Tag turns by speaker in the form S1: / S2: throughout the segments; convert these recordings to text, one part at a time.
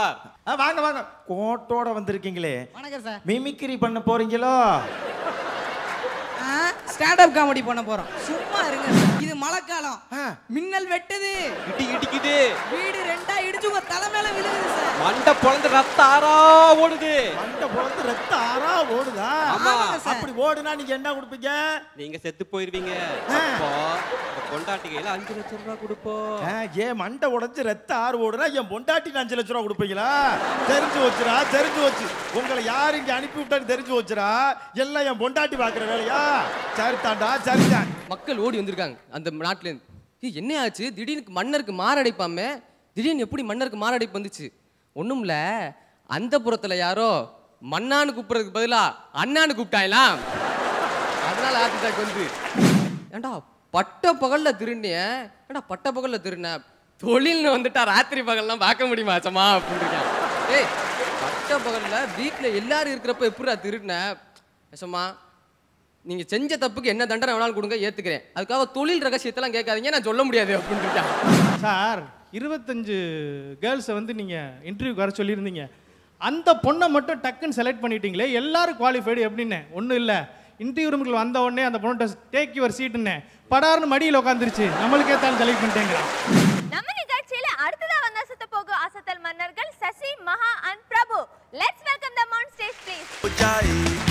S1: Sir
S2: ஆ, வாங்க வாங்க கோட்டோட வந்திருக்கீங்களே
S3: வணக்கம் சார்
S2: மிமிக்ரி பண்ண போறீங்களோ
S3: ஸ்டாண்டப் காமெடி பண்ண போறோம் சும்மா இருங்க சார் இது மழைக்காலம்
S2: ஆ.
S3: மின்னல் வெட்டுது
S1: இடி இடிக்குது
S3: வீடு ரெண்டா இடிச்சு உங்க தலை மேல விழுகுது சார்
S1: மண்டை பொழந்து ரத்த ஆறா ஓடுது
S2: மண்டை பொழுது ரத்த ஆறா ஓடுதா
S1: ஆமா.
S3: ஆமாங்க சார்.
S2: அப்படி ஓடுனா நீங்க என்ன கொடுப்பீங்க
S1: நீங்க செத்து போயிருவீங்க
S2: ஆ.
S1: அப்போ உங்க பொண்டாட்டி கையில அஞ்சு லட்சம் ரூபாய் கொடுப்போம்
S2: ஆ, ஏன் மண்டை உடைஞ்சு ரத்த ஆறு ஓடுறா என் பொண்டாட்டி அஞ்சு லட்ச ரூபா கொடுப்பீங்களா தெரிஞ்சு வச்சுரா தெரிஞ்சு வச்சு உங்களை யார் இங்க அனுப்பி விட்டான்னு தெரிஞ்சு வச்சுரா எல்லாம் என் பொண்டாட்டி பாக்குற வேலையா சரிதான்டா சரிதான்
S4: மக்கள் ஓடி வந்திருக்காங்க அந்த நாட்டுல இருந்து ஏய், என்ன ஆச்சு திடீர்னு மன்னருக்கு மாரடைப்பாமே திடீர்னு எப்படி மன்னருக்கு மாரடைப்பு வந்துச்சு ஒண்ணும்ல அந்த புறத்துல யாரோ மன்னான்னு கூப்பிடுறதுக்கு பதிலா அண்ணான்னு கூப்பிட்டாங்களாம் அதனால ஹார்ட் அட்டாக் வந்து ஏண்டா பட்ட பகல்ல திருண்டிய ஏண்டா பட்ட பகல்ல திருண்ண தொழில்னு வந்துட்டா ராத்திரி பகல்லாம் பார்க்க முடியுமா சமா அப்படின்னு ஏய் பட்ட பகல்ல வீட்டுல எல்லாரும் இருக்கிறப்ப எப்படிடா திருடின ஏசம்மா நீங்க செஞ்ச தப்புக்கு என்ன தண்டனை வேணாலும் கொடுங்க ஏத்துக்கிறேன் அதுக்காக தொழில் ரகசியத்தெல்லாம் கேட்காதீங்க நான் சொல்ல முடியாது அப்படின்னு
S5: சார் இருபத்தஞ்சு கேர்ள்ஸை வந்து நீங்கள் இன்டர்வியூக்கு வர சொல்லியிருந்தீங்க அந்த பொண்ணை மட்டும் டக்குன்னு செலக்ட் பண்ணிட்டீங்களே எல்லாரும் குவாலிஃபைடு எப்படின்னு ஒன்றும் இல்லை இன்டர்வியூ ரூமுக்குள்ள வந்த உடனே அந்த பொண்ணு டேக் யுவர் சீட்டுன்னு படார்னு மடியில் உட்காந்துருச்சு நம்மளுக்கு ஏத்தாலும் செலக்ட் பண்ணிட்டேங்கிறான்
S6: நம்ம நிகழ்ச்சியில அடுத்ததா வந்த அசத்த போகும் அசத்தல் மன்னர்கள் Sasi Maha and Prabhu let's welcome them on stage please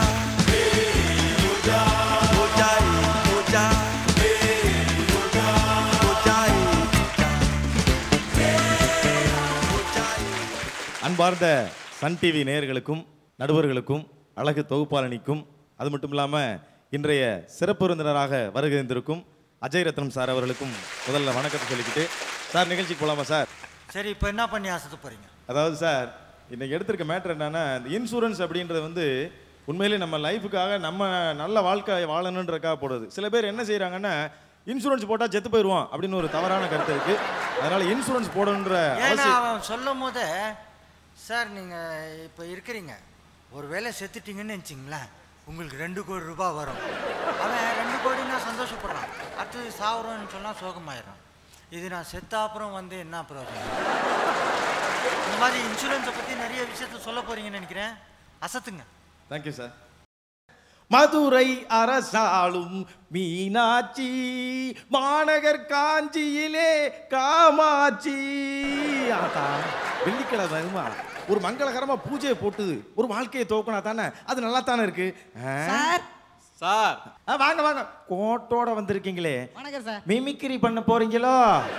S2: அன்பார்ந்த சன் டிவி நேயர்களுக்கும் நடுவர்களுக்கும் அழகு தொகுப்பாளனிக்கும் அது மட்டும் இல்லாமல் இன்றைய சிறப்பு விருந்தினராக வருகின்றிருக்கும் அஜய் ரத்னம் சார் அவர்களுக்கும் முதல்ல வணக்கத்தை சொல்லிக்கிட்டு சார் நிகழ்ச்சிக்கு போகலாமா சார்
S7: சரி இப்போ என்ன பண்ணி ஆசைத்து போறீங்க
S2: அதாவது சார் இன்னைக்கு எடுத்திருக்க மேட்ரு என்னன்னா இந்த இன்சூரன்ஸ் அப்படின்றது வந்து உண்மையிலே நம்ம லைஃபுக்காக நம்ம நல்ல வாழ்க்கை வாழணுன்றக்காக போடுறது சில பேர் என்ன செய்றாங்கன்னா இன்சூரன்ஸ் போட்டால் செத்து போயிடுவோம் அப்படின்னு ஒரு தவறான கருத்து இருக்கு அதனால இன்சூரன்ஸ் போடணுன்ற
S7: ஏன்னா
S2: அவசியம்
S7: அவன் சொல்லும் போதே சார் நீங்கள் இப்போ இருக்கிறீங்க ஒரு வேளை செத்துட்டீங்கன்னு நினச்சிங்களேன் உங்களுக்கு ரெண்டு கோடி ரூபாய் வரும் அவன் ரெண்டு கோடினா சந்தோஷப்படுறான் அடுத்தது சாவரம்னு சொன்னால் சோகமாயிடும் இது நான் செத்த அப்புறம் வந்து என்ன பிரயோஜனம் இந்த மாதிரி இன்சூரன்ஸை பற்றி நிறைய விஷயத்த சொல்ல போறீங்கன்னு நினைக்கிறேன் அசத்துங்க
S2: தேங்க்யூ சார் மதுரை அரசாளும் மீனாட்சி மாநகர் காஞ்சியிலே காமாட்சி ஆத்தா வெள்ளிக்கிழமை வருமா ஒரு மங்களகரமா பூஜையை போட்டு ஒரு வாழ்க்கையை துவக்கினா தானே அது நல்லா தானே இருக்கு ஆ?
S3: சார்
S1: சார்
S2: ஆ, வாங்க வாங்க கோட்டோட வந்திருக்கீங்களே
S3: வணக்கம் சார்
S2: மிமிக்ரி பண்ண போறீங்களோ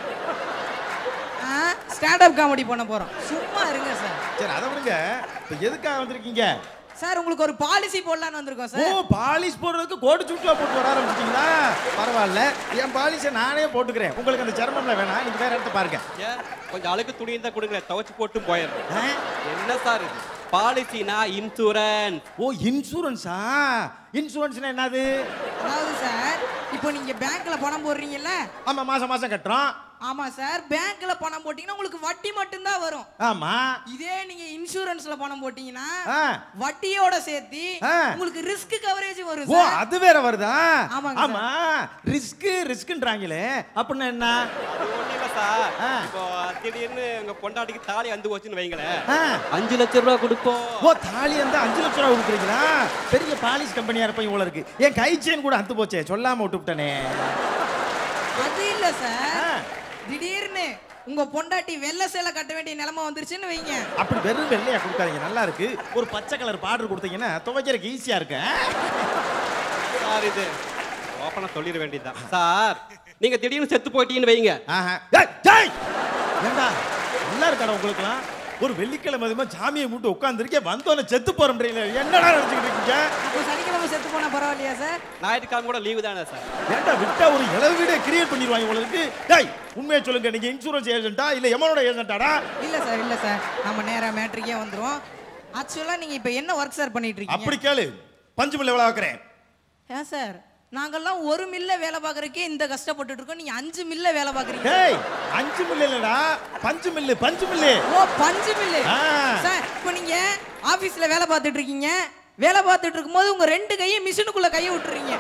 S3: ஸ்டாண்டப் காமெடி பண்ண போறோம் சும்மா இருங்க சார்
S2: சரி அதை விடுங்க இப்போ எதுக்காக வந்திருக்கீங்க
S3: சார் உங்களுக்கு ஒரு பாலிசி போடலான்னு வந்திருக்கோம்
S2: ஓ
S3: சார்
S2: பாலிஷ் போடுறதுக்கு கோடு சுற்றுலா போட்டு வர ஆரம்பிச்சிட்டீங்களா பரவாயில்ல என் பாலிஷை நானே போட்டுக்கிறேன் உங்களுக்கு அந்த சிரமம்ல வேணாம் நீங்க வேற இடத்த பாருங்க
S1: ஏன் கொஞ்சம் அழுக்கு துணி இருந்தா கொடுங்களேன் துவைச்சு போட்டு போயிடுறேன்
S2: ஆ?
S1: என்ன சார் இது பாலிசினா இன்சூரன்ஸ்
S2: ஓ இன்சூரன்ஸா இன்சூரன்ஸ்னா என்னது
S3: அதாவது சார் இப்போ நீங்க பேங்க்ல பணம் போடுறீங்கல்ல
S2: ஆமா மாசம் மாசம் கட்டுறோம்
S3: ஆமா சார் பேங்க்ல பணம் போட்டீங்கன்னா உங்களுக்கு வட்டி மட்டும்தான் வரும்
S2: ஆமா
S3: இதே நீங்க இன்சூரன்ஸ்ல பணம் போட்டீங்கன்னா
S2: ஆ.
S3: வட்டியோட சேர்த்து
S2: ஆ.
S3: உங்களுக்கு ரிஸ்க் கவரேஜ் வரும்
S2: ஓ
S3: சார்
S2: அது வேற வருதா
S3: ஆமாங்க
S2: ஆமா ரிஸ்க் ரிஸ்க்ன்றாங்களே அப்படின்னா என்ன
S1: அது ஒண்ணும் இல்ல சார்
S2: ஆ.
S1: இப்போ திடீர்னு உங்க பொண்டாட்டிக்கு தாலி வந்து வச்சுன்னு வைங்களேன்
S2: ஆ.
S1: அஞ்சு லட்சம் ரூபாய் கொடுப்போம்
S2: ஓ தாலி வந்து அஞ்சு லட்ச ரூபா கொடுக்குறீங்களா பெரிய பாலிஷ் கம்பெனியா இருப்பேன் இவ்வளவு இருக்கு என் கை செயின் கூட அத்து போச்சே சொல்லாம விட்டுவிட்டனே
S3: அது இல்ல
S2: ஆ.
S3: சார் திடீர்னு உங்க பொண்டாட்டி வெள்ளை சேலை கட்ட வேண்டிய நிலைமை வந்துருச்சுன்னு வைங்க
S2: அப்படி வெறும் வெள்ளையா கொடுக்காதீங்க நல்லா இருக்கு ஒரு பச்சை கலர் பார்டர் கொடுத்தீங்கன்னா துவைக்கிறதுக்கு ஈஸியா இருக்கு ஆ?
S1: சார் இது ஓப்பனா சொல்லிட வேண்டியதுதான் சார் நீங்க திடீர்னு செத்து போயிட்டீங்கன்னு வைங்க
S2: ஆஹா. டேய், டேய்! ஏண்டா நல்லா இருக்காடா உங்களுக்குலாம் ஒரு வெள்ளிக்கிழமை அதுமா சாமியை மூட்டு உட்காந்துருக்கேன் வந்தோன்னே செத்து போறேன்றீங்க என்னடா நினைச்சுக்கிட்டு இருக்கீங்க
S3: அப்போ சனிக்கிழமை செத்து போனா பரவாயில்லையா சார்
S1: ஞாயிற்றுக்கிழமை கூட லீவு தானே சார்
S2: ஏண்டா விட்டா ஒரு இளவு வீடே கிரியேட் பண்ணிடுவாங்க உங்களுக்கு டேய் உண்மையை சொல்லுங்க நீங்க இன்சூரன்ஸ் ஏஜென்ட்டா இல்ல எமனோட ஏஜென்ட்டாடா
S3: இல்ல சார் இல்ல சார் நம்ம நேரா மேட்ரிக்கே வந்துருவோம் ஆக்சுவலா நீங்க இப்போ என்ன ஒர்க் சார் பண்ணிட்டு இருக்கீங்க
S2: அப்படி கேளு பஞ்சு மில்ல எவ்வளவு ஆக்குறேன்
S3: ஏன் சார் நாங்கெல்லாம் ஒரு மில்ல வேலை பார்க்கறதுக்கே இந்த கஷ்டப்பட்டுட்டு இருக்கோம் நீங்க அஞ்சு மில்ல வேலை பார்க்கறீங்க
S2: டேய் அஞ்சு மில்லு இல்லடா பஞ்சு மில்லு பஞ்சு மில்லு
S3: ஓ பஞ்சு மில்லு
S2: ஆ.
S3: சார் இப்போ நீங்க ஆபீஸ்ல வேலை பார்த்துட்டு இருக்கீங்க வேலை பார்த்துட்டு இருக்கும்போது உங்க ரெண்டு கையை மிஷினுக்குள்ள கையை விட்டுறீங்க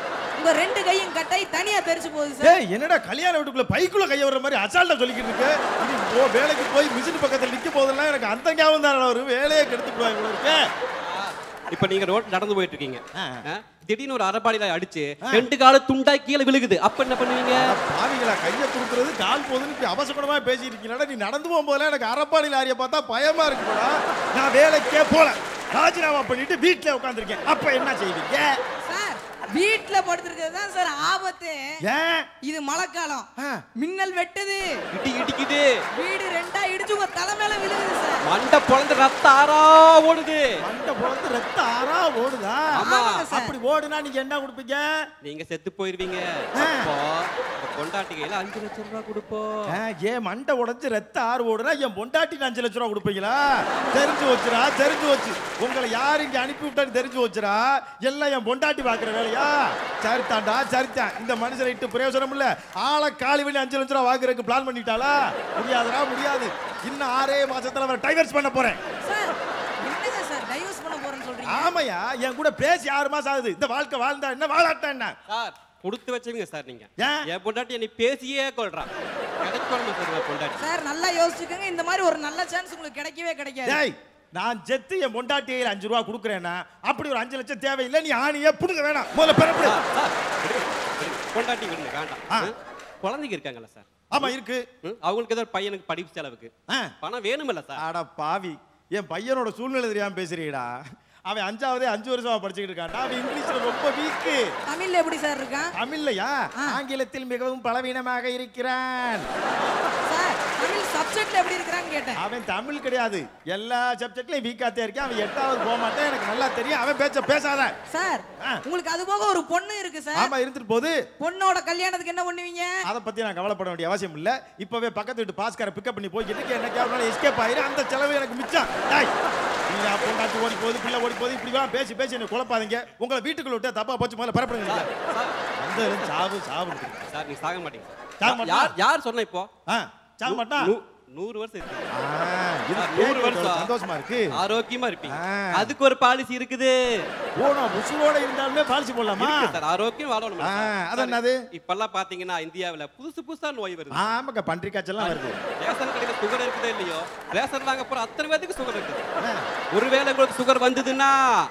S3: உங்க ரெண்டு கையும் கட்டாய் தனியா தெரிச்சு போகுது சார்
S2: ஏய் என்னடா கல்யாண வீட்டுக்குள்ள பைக்குள்ள கைய வர்ற மாதிரி அசால்ட்டா சொல்லிக்கிட்டு இருக்கு இது ஓ வேலைக்கு போய் மிஷின் பக்கத்துல நிக்க போதெல்லாம் எனக்கு அந்த ஞாபகம் தான் ஒரு வேலையை கெடுத்து போடுவாங்க இவ்வளவு இருக்கு
S1: இப்ப நீங்க ரோட் நடந்து போயிட்டு இருக்கீங்க
S2: ஆ.
S1: ஆ? திடீர்னு ஒரு அரபாடியில அடிச்சு ரெண்டு கால துண்டா கீழே விழுகுது அப்ப என்ன பண்ணுவீங்க
S2: அட பாவிகளா கையை கொடுக்கறது கால் போதுன்னு இப்படி அவசரமா பேசிட்டு இருக்கீங்களா நீ நடந்து போகும்போதெல்லாம் எனக்கு அரப்பாடி லாரியை பார்த்தா பயமா இருக்குடா நான் வேலைக்கே போல ராஜினாமா பண்ணிட்டு வீட்டுல உட்காந்துருக்கேன் அப்ப என்ன செய்வீங்க
S3: சார் வீட்ல படுத்திருக்கிறது தான் சார் ஆபத்து
S2: ஏன்
S3: இது மழைக்காலம்
S2: ஆ.
S3: மின்னல் வெட்டுது
S1: இடி இடிக்குது
S3: வீடு ரெண்டா இடிச்சு உங்க தலை மேல விழுகுது சார்
S1: மண்டை பொழந்து ரத்த ஆறா ஓடுது
S2: மண்டை பொழந்து ரத்த ஆறா ஓடுதா
S1: ஆமா.
S3: ஆமாங்க சார்.
S2: அப்படி ஓடுனா நீங்க என்ன கொடுப்பீங்க
S1: நீங்க செத்து போயிருவீங்க
S2: ஆ.
S1: அப்போ உங்க பொண்டாட்டி கையில அஞ்சு லட்சம் ரூபாய் கொடுப்போம்
S2: ஆ, ஏன் மண்டை உடைஞ்சு ரத்த ஆறு ஓடுனா என் பொண்டாட்டிக்கு அஞ்சு லட்ச ரூபா கொடுப்பீங்களா தெரிஞ்சு வச்சுரா தெரிஞ்சு வச்சு உங்களை யார் இங்க அனுப்பி விட்டான்னு தெரிஞ்சு வச்சுரா எல்லாம் என் பொண்டாட்டி பாக்குற வேலையா சரித்தாண்டா சரித்தான் இந்த மனுஷனை இட்டு பிரயோஜனம் இல்ல ஆளை காலி பண்ணி அஞ்சு லட்ச ரூபா வாங்குறதுக்கு பிளான் பண்ணிட்டாளா முடியாதுடா முடியாது இன்னும் ஆறே மாசத்துல அவரை டைவர்ஸ் பண்ண போறேன்
S3: சார் என்னங்க சார் டைவர்ஸ் பண்ண போறேன்னு சொல்றீங்க
S2: ஆமையா என் கூட பேசி ஆறு மாசம் ஆகுது இந்த வாழ்க்கை வாழ்ந்தா என்ன வாழாட்டா என்ன
S1: சார் கொடுத்து வச்சவங்க சார் நீங்க
S2: ஏன்?
S1: என் பொண்டாட்டி என்னை பேசியே கொள்றான் கிடைக்கணும் சார் உங்க பொண்டாட்டி
S3: சார் நல்லா யோசிச்சுக்கோங்க இந்த மாதிரி ஒரு நல்ல சான்ஸ் உங்களுக்கு கிடைக்கவே கிடைக்காது
S2: டேய் நான் செத்து என் பொண்டாட்டி கையில் அஞ்சு ரூபா கொடுக்குறேன்னா அப்படி ஒரு அஞ்சு லட்சம் தேவையில்லை நீ ஆணியே புடுங்க வேணாம் முதல்ல பிறப்பு
S1: சார், சார், விடுங்க, விடுங்க. பொண்டாட்டி விடுங்க வேண்டாம்
S2: ஆ.
S1: ம்? குழந்தைங்க இருக்காங்கல்ல சார்
S2: ஆமா இருக்கு
S1: ம்? அவங்களுக்கு ஏதாவது பையனுக்கு படிப்பு செலவுக்கு
S2: ஆ.
S1: பணம் வேணுமில்ல சார்
S2: அட பாவி என் பையனோட சூழ்நிலை தெரியாம பேசுறீடா அவன் அஞ்சாவதே அஞ்சு வருஷமா படிச்சுக்கிட்டு இருக்கான்டா அவன் இங்கிலீஷ்ல ரொம்ப வீக்கு
S3: தமிழ்ல எப்படி சார் இருக்கான்
S2: தமிழ்லையா ஆங்கிலத்தில் மிகவும் பலவீனமாக இருக்கிறான்
S3: சார் தமிழ் சப்ஜெக்ட்ல எப்படி இருக்கிறான்னு கேட்டேன்
S2: அவன் தமிழ் கிடையாது எல்லா சப்ஜெக்ட்லயும் வீக்காத்தே இருக்கேன் அவன் எட்டாவது போக மாட்டான் எனக்கு நல்லா தெரியும் அவன் பேச்ச பேசாத
S3: சார்
S2: ஆ.
S3: உங்களுக்கு அது போக ஒரு பொண்ணு இருக்கு சார்
S2: ஆமா இருந்துட்டு போகுது
S3: பொண்ணோட கல்யாணத்துக்கு என்ன பண்ணுவீங்க
S2: அதை பத்தி நான் கவலைப்பட வேண்டிய அவசியம் இல்ல இப்பவே பக்கத்து வீட்டு பாஸ்கரை பிக்கப் பண்ணி போய்கிட்டு என்னைக்காவது எஸ்கேப் ஆயிரு அந்த செலவு எனக்கு மிச்சம் டேய் நீங்க பொண்டாட்டி ஓடி போகுது பிள்ளை ஓடி போகுது இப்படி வா பேசி பேசி என்ன குழப்பாதீங்க உங்களை வீட்டுக்குள்ள விட்டு தப்பா போச்சு முதல்ல பரப்படுங்க அந்த சாவு சாவு
S1: சார் நீங்க சாக மாட்டீங்க
S2: சாக
S1: சார்.
S2: மாட்டா?
S1: யார் யார் சொன்ன இப்போ
S2: ஆ சாக மாட்டான்
S1: நூ- நூறு வருஷம் இருக்கு
S2: ஆ, இது
S1: சார், நூறு
S2: கேட்கறதுக்கு
S1: வருஷம்
S2: சந்தோஷமா இருக்கு
S1: ஆரோக்கியமா இருப்பீங்க
S2: ஆ.
S1: அதுக்கு ஒரு பாலிசி இருக்குது
S2: ஓ நான் உசுரோட இருந்தாலுமே பாலிசி போடலாமா
S1: இருக்கு சார் ஆரோக்கியம் வாழணும்
S2: ஆ,
S1: சார்.
S2: அது என்னது?
S1: இப்பெல்லாம் பாத்தீங்கன்னா இந்தியாவுல புதுசு புதுசா நோய் வருது
S2: ஆமாங்க பன்றி காய்ச்சல்லாம் வருது
S1: ரேஷன் கடையில சுகர் இருக்குதோ இல்லையோ ரேஷன் வாங்க போற அத்தனை பேத்துக்கு சுகர் இருக்குது ஒருவேளை உங்களுக்கு சுகர் வந்ததுன்னா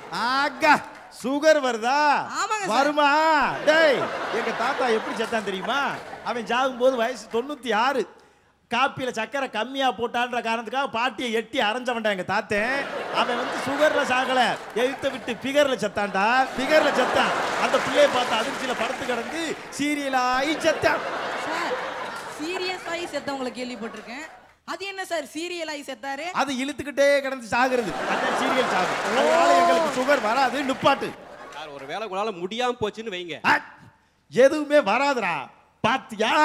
S2: ஆகா சுகர் வருதா
S3: ஆமாங்க சார்.
S2: வருமா டேய் எங்க தாத்தா எப்படி செத்தான் தெரியுமா அவன் சாகும்போது வயசு தொண்ணூத்தி ஆறு காப்பியில சக்கரை கம்மியா போட்டான்ற காரணத்துக்காக பாட்டியை எட்டி அரைஞ்சவன்டா எங்க தாத்தன் அவன் வந்து சுகர்ல சாகல எழுத்த விட்டு பிகர்ல செத்தான்டா பிகர்ல செத்தான் அந்த பிள்ளைய பார்த்து அதிர்ச்சியில படுத்து கிடந்து சீரியலாகி செத்தான்
S3: சார் சீரியஸ் ஆகி செத்தவங்களை கேள்விப்பட்டிருக்கேன் அது என்ன சார் சீரியல் ஆகி செத்தாரு
S2: அது இழுத்துக்கிட்டே கிடந்து சாகுறது அதான் சீரியல் சாகு அதனால எங்களுக்கு சுகர் வராது நிப்பாட்டு
S1: சார் ஒருவேளை உங்களால முடியாம போச்சுன்னு வைங்க
S2: ஆ, எதுவுமே வராதுடா பாத்தியா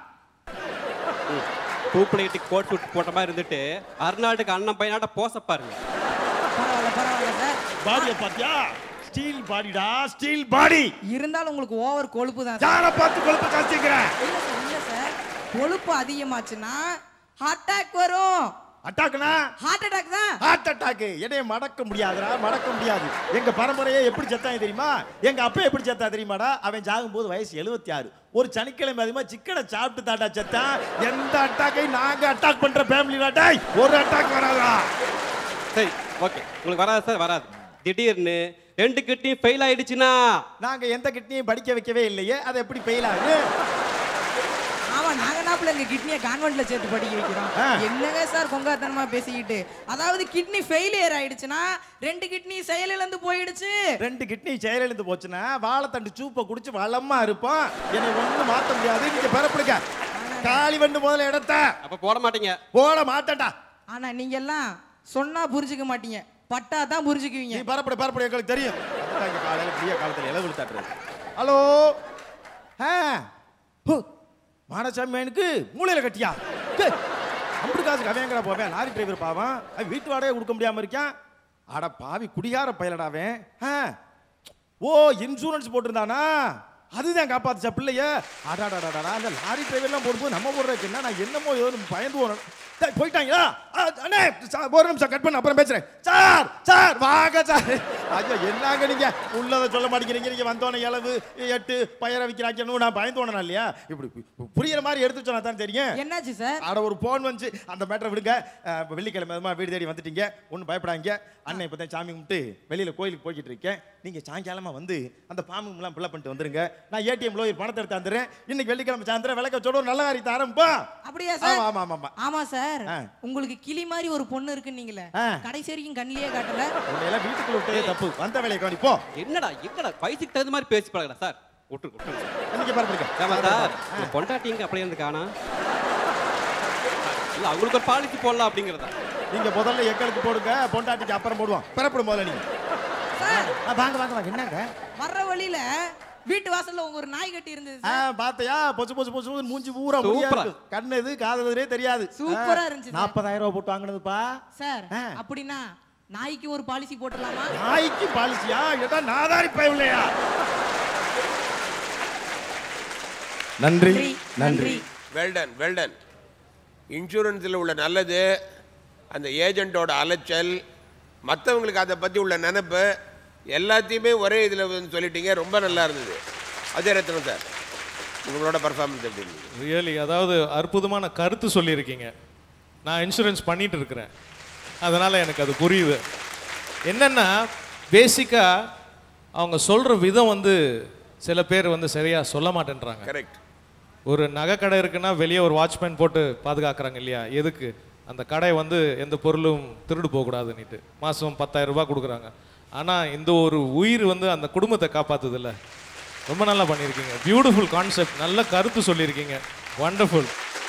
S1: டூ பிளேட்டுக்கு கோட் சூட் போட்ட மாதிரி இருந்துட்டு அர்நாட்டுக்கு அண்ணன் பையனாட்ட போச பாருங்க
S3: பரவாயில்ல பரவாயில்ல சார்
S2: பாடிய பாத்தியா ஸ்டீல் பாடிடா ஸ்டீல் பாடி
S3: இருந்தாலும் உங்களுக்கு ஓவர் கொழுப்பு தான் சார்
S2: யார பார்த்து கொழுப்பு காய்ச்சிக்கிறேன்
S3: இல்ல சார் இல்ல சார் கொழுப்பு அதிகமாச்சுன்னா ஹார்ட் அட்டாக் வரும்
S2: அட்டாக்குனா
S3: ஹார்ட் அட்டாக் தான்
S2: ஹார்ட் அட்டாக் என்னைய மடக்க முடியாதுடா மடக்க முடியாது எங்க பரம்பரையே எப்படி செத்தாங்க தெரியுமா எங்க அப்பா எப்படி செத்தா தெரியுமாடா அவன் ஜாகும்போது வயசு 76 ஆறு ஒரு சனிக்கிழமை அதிகமா சிக்கனை சாப்பிட்டு தாட்டா செத்தான் எந்த அட்டாக்கையும் நாங்க அட்டாக் பண்ற ஃபேமிலி டேய் ஒரு அட்டாக் வராதா
S1: சரி ஓகே உங்களுக்கு வராது சார் வராது திடீர்னு ரெண்டு கிட்னியும் ஃபெயில் ஆயிடுச்சுன்னா
S2: நாங்க எந்த கிட்னியும் படிக்க வைக்கவே இல்லையே அதை எப்படி ஃபெயில் ஆகுது
S3: ஆமா நாங்க நாப்புல எங்க கிட்னியை கான்வென்ட்ல சேர்த்து படிக்க வைக்கிறோம்
S2: ஆ.
S3: என்னங்க சார் கொங்காத்தனமா பேசிக்கிட்டு அதாவது கிட்னி ஃபெயிலியர் ஆயிடுச்சுன்னா ரெண்டு கிட்னி செயலிழந்து போயிடுச்சு
S2: ரெண்டு கிட்னி செயலிழந்து போச்சுன்னா வாழைத்தண்டு சூப்பை குடிச்சு வளமா இருப்போம் என்னை ஒண்ணும் மாத்த முடியாது நீங்க பிறப்பிடுங்க காலி வண்டு முதல்ல இடத்த
S1: அப்ப போட மாட்டீங்க
S2: போட மாட்டேன்டா
S3: ஆனா நீங்க எல்லாம் சொன்னா புரிஞ்சுக்க மாட்டீங்க பட்டா தான் புரிஞ்சுக்குவீங்க
S2: நீ பரப்படு பரப்படு எங்களுக்கு தெரியும் அதுதான் இங்க காலையில விடிய காலத்துல இளவு தட்டுறது ஹலோ ஆ ஹு, மாடசாமி எனக்கு மூளையில கட்டியா டேய், அம்புட்டு காசுக்கு அவன் எங்கடா போவேன் லாரி டிரைவர் பாவம் அவன் வீட்டு வாடகை கொடுக்க முடியாம இருக்கான் அட பாவி குடிகார பயலடா அவன் ஆ ஓ இன்சூரன்ஸ் போட்டிருந்தானா அதுதான் காப்பாத்துச்சா பிள்ளைய அடாடாடாடா அந்த லாரி டிரைவர்லாம் போடும்போது நம்ம போடுறதுக்கு என்ன நான் என்னமோ ஏதோ பயந்து போனோம் டேய், போயிட்டாங்களா ஆ, அண்ணே சார், ஒரு நிமிஷம் கட் பண்ண அப்புறம் பேசுறேன் சார் சார் வாங்க சார் ஐயோ என்னங்க நீங்க உள்ளதை சொல்ல மாட்டேங்கிறீங்க நீங்க வந்தோடனே இளவு எட்டு பயிரை விற்கிறாக்கணும் நான் பயந்து போனேனா இல்லையா இப்படி பு- புரியுற மாதிரி எடுத்து சொன்னா தான் தெரியும்
S3: என்னாச்சு சார்
S2: ஆட ஒரு போன் வந்துச்சு அந்த மேட்டரை விடுங்க அஹ், இப்ப வெள்ளிக்கிழமை அதுமா வீடு தேடி வந்துட்டீங்க ஒன்றும் பயப்படாங்க அண்ணன் இப்போ தான் சாமி கும்பிட்டு வெளியில் கோயிலுக்கு போய்கிட்டு இருக்கேன் நீங்கள் சாயங்காலமாக வந்து அந்த பாம்புலாம் பிள்ளை பண்ணிட்டு வந்துருங்க நான் ஏடிஎம்ல ஒரு பணத்தை எடுத்து வந்துடுறேன் இன்னைக்கு வெள்ளிக்கிழமை சாயந்தரம் விளக்க வச்சோட ஒரு நல்ல காரியத்தை ஆரம்பிப்பா
S3: அப்படியா சார்
S2: ஆமா ஆமா ஆமா
S3: ஆமா சார்
S2: ஆ.
S3: உங்களுக்கு கிளி மாதிரி ஒரு பொண்ணு இருக்குன்னீங்களே
S2: ஆ.
S3: கடைசி வரைக்கும் கண்ணிலேயே காட்டல
S2: உன்னையெல்லாம் வீட்டுக்குள்ள விட்டதே தப்பு வந்த வேலையை கவனி போ
S1: என்னடா என்னடா வயசுக்கு தகுந்த மாதிரி பேசி பழகடா சார் விட்டுரு விட்டுரு
S2: இன்னைக்கு பாருங்க
S1: ஆமா சார் உங்க பொண்டாட்டிங்க அப்படியே இருந்து காணா இல்ல அவங்களுக்கு ஒரு பாலிசி போடலாம் அப்படிங்கிறதா
S2: நீங்க முதல்ல எங்களுக்கு போடுங்க பொண்டாட்டிக்கு அப்புறம் போடுவோம் பிறப்படும் முதல்ல நீங்க
S3: சார்
S2: ஆ, வாங்க வாங்க வாங்க என்னங்க
S3: வர்ற வழியில வீட்டு வாசல்ல உங்க ஒரு நாய் கட்டி இருந்தது
S2: ஆ
S3: சார்.
S2: பாத்தையா பொச்சு பொச்சு பொச்சு மூஞ்சி ஊரா முடியா
S1: சூப்பரா.
S2: இருக்கு. கண்ணு எது காது எதுனே தெரியாது
S3: சூப்பரா இருந்துச்சு சார்.
S2: நாற்பதாயிரம் ரூபாய் போட்டு வாங்கினதுப்பா
S3: சார்
S2: ஆ.
S3: அப்படின்னா நாய்க்கு ஒரு பாலிசி போட்டுடலாமா
S2: நாய்க்கு பாலிசியா ஏதா நாதாரி பயவில்லையா நன்றி நன்றி
S8: வெல்டன் வெல்டன் இன்சூரன்ஸில் உள்ள நல்லது அந்த ஏஜென்ட்டோட அலைச்சல் மற்றவங்களுக்கு அதை பற்றி உள்ள நினப்பு எல்லாத்தையுமே ஒரே இதில் வந்து சொல்லிட்டீங்க ரொம்ப நல்லா இருந்தது அஜய் ரத்னம் சார் உங்களோட பர்ஃபார்மன்ஸ் எப்படி இருந்தது
S5: ரியலி அதாவது அற்புதமான கருத்து சொல்லியிருக்கீங்க நான் இன்சூரன்ஸ் பண்ணிட்டு இருக்கிறேன் அதனால் எனக்கு அது புரியுது என்னென்னா பேசிக்காக அவங்க சொல்கிற விதம் வந்து சில பேர் வந்து சரியாக சொல்ல மாட்டேன்றாங்க
S8: கரெக்ட்
S5: ஒரு நகை கடை இருக்குன்னா வெளியே ஒரு வாட்ச்மேன் போட்டு பாதுகாக்கிறாங்க இல்லையா எதுக்கு அந்த கடை வந்து எந்த பொருளும் திருடு போகக்கூடாதுன்னுட்டு மாதம் பத்தாயிரம் ரூபாய் கொடுக்குறாங்க ஆனால் இந்த ஒரு உயிர் வந்து அந்த குடும்பத்தை காப்பாத்துது இல்ல ரொம்ப நல்லா பண்ணியிருக்கீங்க பியூட்டிஃபுல் கான்செப்ட் நல்ல கருத்து சொல்லியிருக்கீங்க வண்டர்ஃபுல்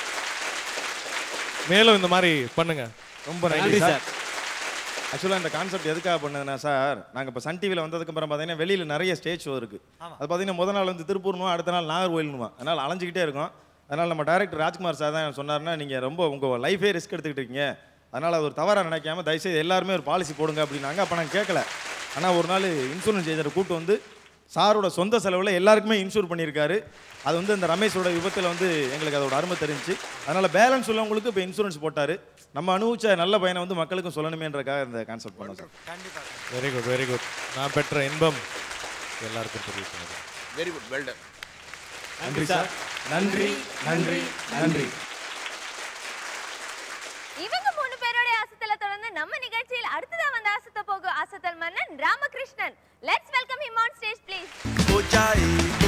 S5: மேலும் இந்த மாதிரி பண்ணுங்க
S2: ரொம்ப நன்றி
S1: நன்றி
S2: சார்
S1: சார்
S2: ஆக்சுவலாக இந்த கான்செப்ட் எதுக்காக பண்ணதுன்னா சார் நாங்கள் இப்போ சன் டிவியில் வந்ததுக்கு அப்புறம் பார்த்தீங்கன்னா வெளியில் நிறைய ஸ்டேஜ் ஷோ இருக்குது அது பார்த்தீங்கன்னா முதல் நாள் வந்து திருப்பூர்னுவா அடுத்த நாள் நாகர்கோயில்னுவா அதனால் அலைஞ்சிக்கிட்டே இருக்கும் அதனால் நம்ம டைரக்டர் ராஜ்குமார் சார் தான் சொன்னார்னா நீங்கள் ரொம்ப உங்கள் லைஃபே ரிஸ்க் எடுத்துக்கிட்டு இருக்கீங்க அதனால் அது ஒரு தவறாக நினைக்காம தயவுசெய்து எல்லாருமே ஒரு பாலிசி போடுங்க அப்படின்னாங்க அப்போ நான் கேட்கல ஆனால் ஒரு நாள் இன்சூரன்ஸ் ஏஜென்ட் கூட்டு வந்து சாரோட சொந்த செலவில் எல்லாருக்குமே இன்சூர் பண்ணியிருக்காரு அது வந்து இந்த ரமேஷோட விபத்தில் வந்து எங்களுக்கு அதோட அருமை தெரிஞ்சுச்சு அதனால் பேலன்ஸ் உள்ளவங்களுக்கு இப்போ இன்சூரன்ஸ் போட்டார் நம்ம அனுபவிச்ச நல்ல பையனை வந்து மக்களுக்கும் சொல்லணுமேன்றக்காக இந்த கான்செப்ட் பண்ணோம் sir
S5: very good very good நான் பெற்ற இன்பம் எல்லாருக்கும் தெரிவிக்கிறது
S8: வெரி குட் வெல்டன்
S2: நன்றி சார் நன்றி நன்றி நன்றி
S6: இவங்க மூணு பேரோட அசத்தல தொடர்ந்து நம்ம நிகழ்ச்சியில் அடுத்ததா வந்து அசத்த போகும் அசத்தல் மன்னன் Ramakrishnan let's welcome him on stage please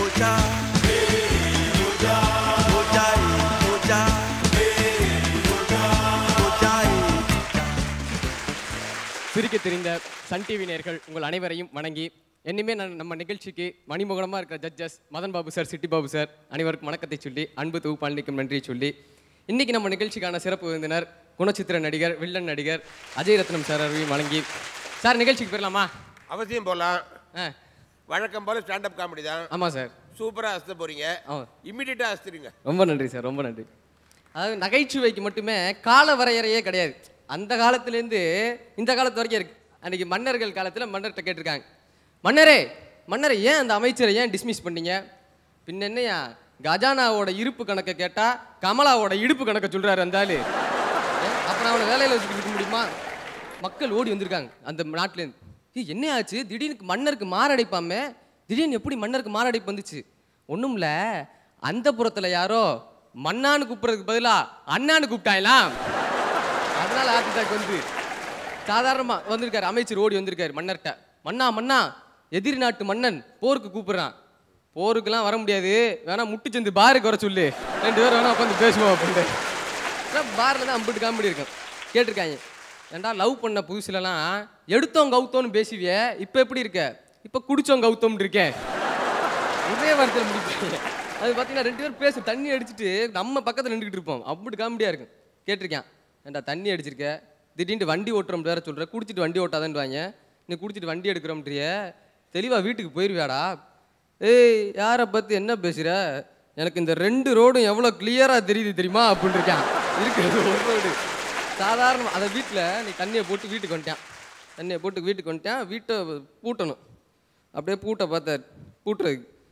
S4: சிரிக்க தெரிந்த சன் டிவி நேயர்கள் உங்கள் அனைவரையும் வணங்கி என்னுமே நான் நம்ம நிகழ்ச்சிக்கு மணிமுகனமாக இருக்கிற judges Madhan Babu sir Chitti Babu sir அனைவருக்கும் வணக்கத்தை சொல்லி அன்பு தொகுப்பாளினிக்கும் நன்றியை சொல்லி இன்னைக்கு நம்ம நிகழ்ச்சிக்கான சிறப்பு விருந்தினர் குணச்சித்திர நடிகர் வில்லன் நடிகர் அஜய் ரத்னம் சார் அவரையும் வழங்கி சார் நிகழ்ச்சிக்கு போயிடலாமா
S8: அவசியம் போகலாம்
S4: ஆ
S8: வழக்கம் போல ஸ்டாண்டப் காமெடி தான்
S4: ஆமாம் சார்
S8: சூப்பராக அசத்த போறீங்க
S4: ஆ
S8: இம்மிடியட்டாக அசத்துறீங்க
S4: ரொம்ப நன்றி சார் ரொம்ப நன்றி அதாவது நகைச்சுவைக்கு மட்டுமே கால வரையறையே கிடையாது அந்த காலத்துலேருந்து இந்த காலத்து வரைக்கும் இருக்கு அன்னைக்கு மன்னர்கள் காலத்தில் மன்னர்கிட்ட கேட்டிருக்காங்க மன்னரே மன்னரை ஏன் அந்த அமைச்சரை ஏன் டிஸ்மிஸ் பண்ணீங்க பின்ன என்னையா கஜானாவோட இருப்பு கணக்கை கேட்டா கமலாவோட இடுப்பு கணக்கை சொல்றாரு அந்த ஆளு ஏன்? அப்புறம் அவனை வேலையில் வச்சுக்கிட்டு இருக்க முடியுமா மக்கள் ஓடி வந்திருக்காங்க அந்த நாட்டிலேருந்து ஏய் என்ன ஆச்சு திடீர்னு மன்னருக்கு மாரடைப்பாமே திடீர்னு எப்படி மன்னருக்கு மாரடைப்பு வந்துச்சு ஒன்றும் இல்லை அந்த புறத்தில் யாரோ மன்னான்னு கூப்பிட்றதுக்கு பதிலாக அண்ணான்னு கூப்பிட்டாங்களாம் அதனால ஹார்ட் அட்டாக் வந்து சாதாரணமாக வந்திருக்காரு அமைச்சர் ஓடி வந்திருக்காரு மன்னர்கிட்ட மன்னா மன்னா எதிரி நாட்டு மன்னன் போருக்கு கூப்பிடுறான் போருக்கெல்லாம் வர முடியாது வேணா முட்டுச்சந்து பாருக்கு வர சொல்லு ரெண்டு பேரும் வேணா உட்காந்து பேசுவோம் அப்படின்ட்டு பாரில் தான் அம்பிட்டு காமெடி இருக்கும் கேட்டிருக்காங்க ஏன்டா லவ் பண்ண புதுசுலலாம் எடுத்தோம் கவுத்தோன்னு பேசுவியே இப்போ எப்படி இருக்க இப்போ குடிச்சோம் கவுத்தோம்னு இருக்கேன் ஒரே வார்த்தையில் முடிப்பாங்க அது பார்த்தீங்கன்னா ரெண்டு பேரும் பேச தண்ணி அடிச்சுட்டு நம்ம பக்கத்தில் நின்றுக்கிட்டு இருப்போம் அப்படி காமெடியாக இருக்கும் கேட்டிருக்கேன் ஏன்டா தண்ணி அடிச்சிருக்க திடீர்னு வண்டி ஓட்டுறோம் வேற சொல்கிற குடிச்சிட்டு வண்டி ஓட்டாதேன்றாங்க நீ குடிச்சிட்டு வண்டி எடுக்கிறோம்ன்றிய தெளிவாக வீட்டுக்கு போயிடுவியாடா ஏய் யாரை பற்றி என்ன பேசுகிற எனக்கு இந்த ரெண்டு ரோடும் எவ்வளோ கிளியராக தெரியுது தெரியுமா அப்படின்னு இருக்கான் இருக்கிறது ஒரு ரோடு சாதாரண அதை வீட்டில் நீ தண்ணியை போட்டு வீட்டுக்கு வந்துட்டான் தண்ணியை போட்டு வீட்டுக்கு வந்துட்டான் வீட்டை பூட்டணும் அப்படியே பூட்டை பார்த்தார் பூட்டுறதுக்கு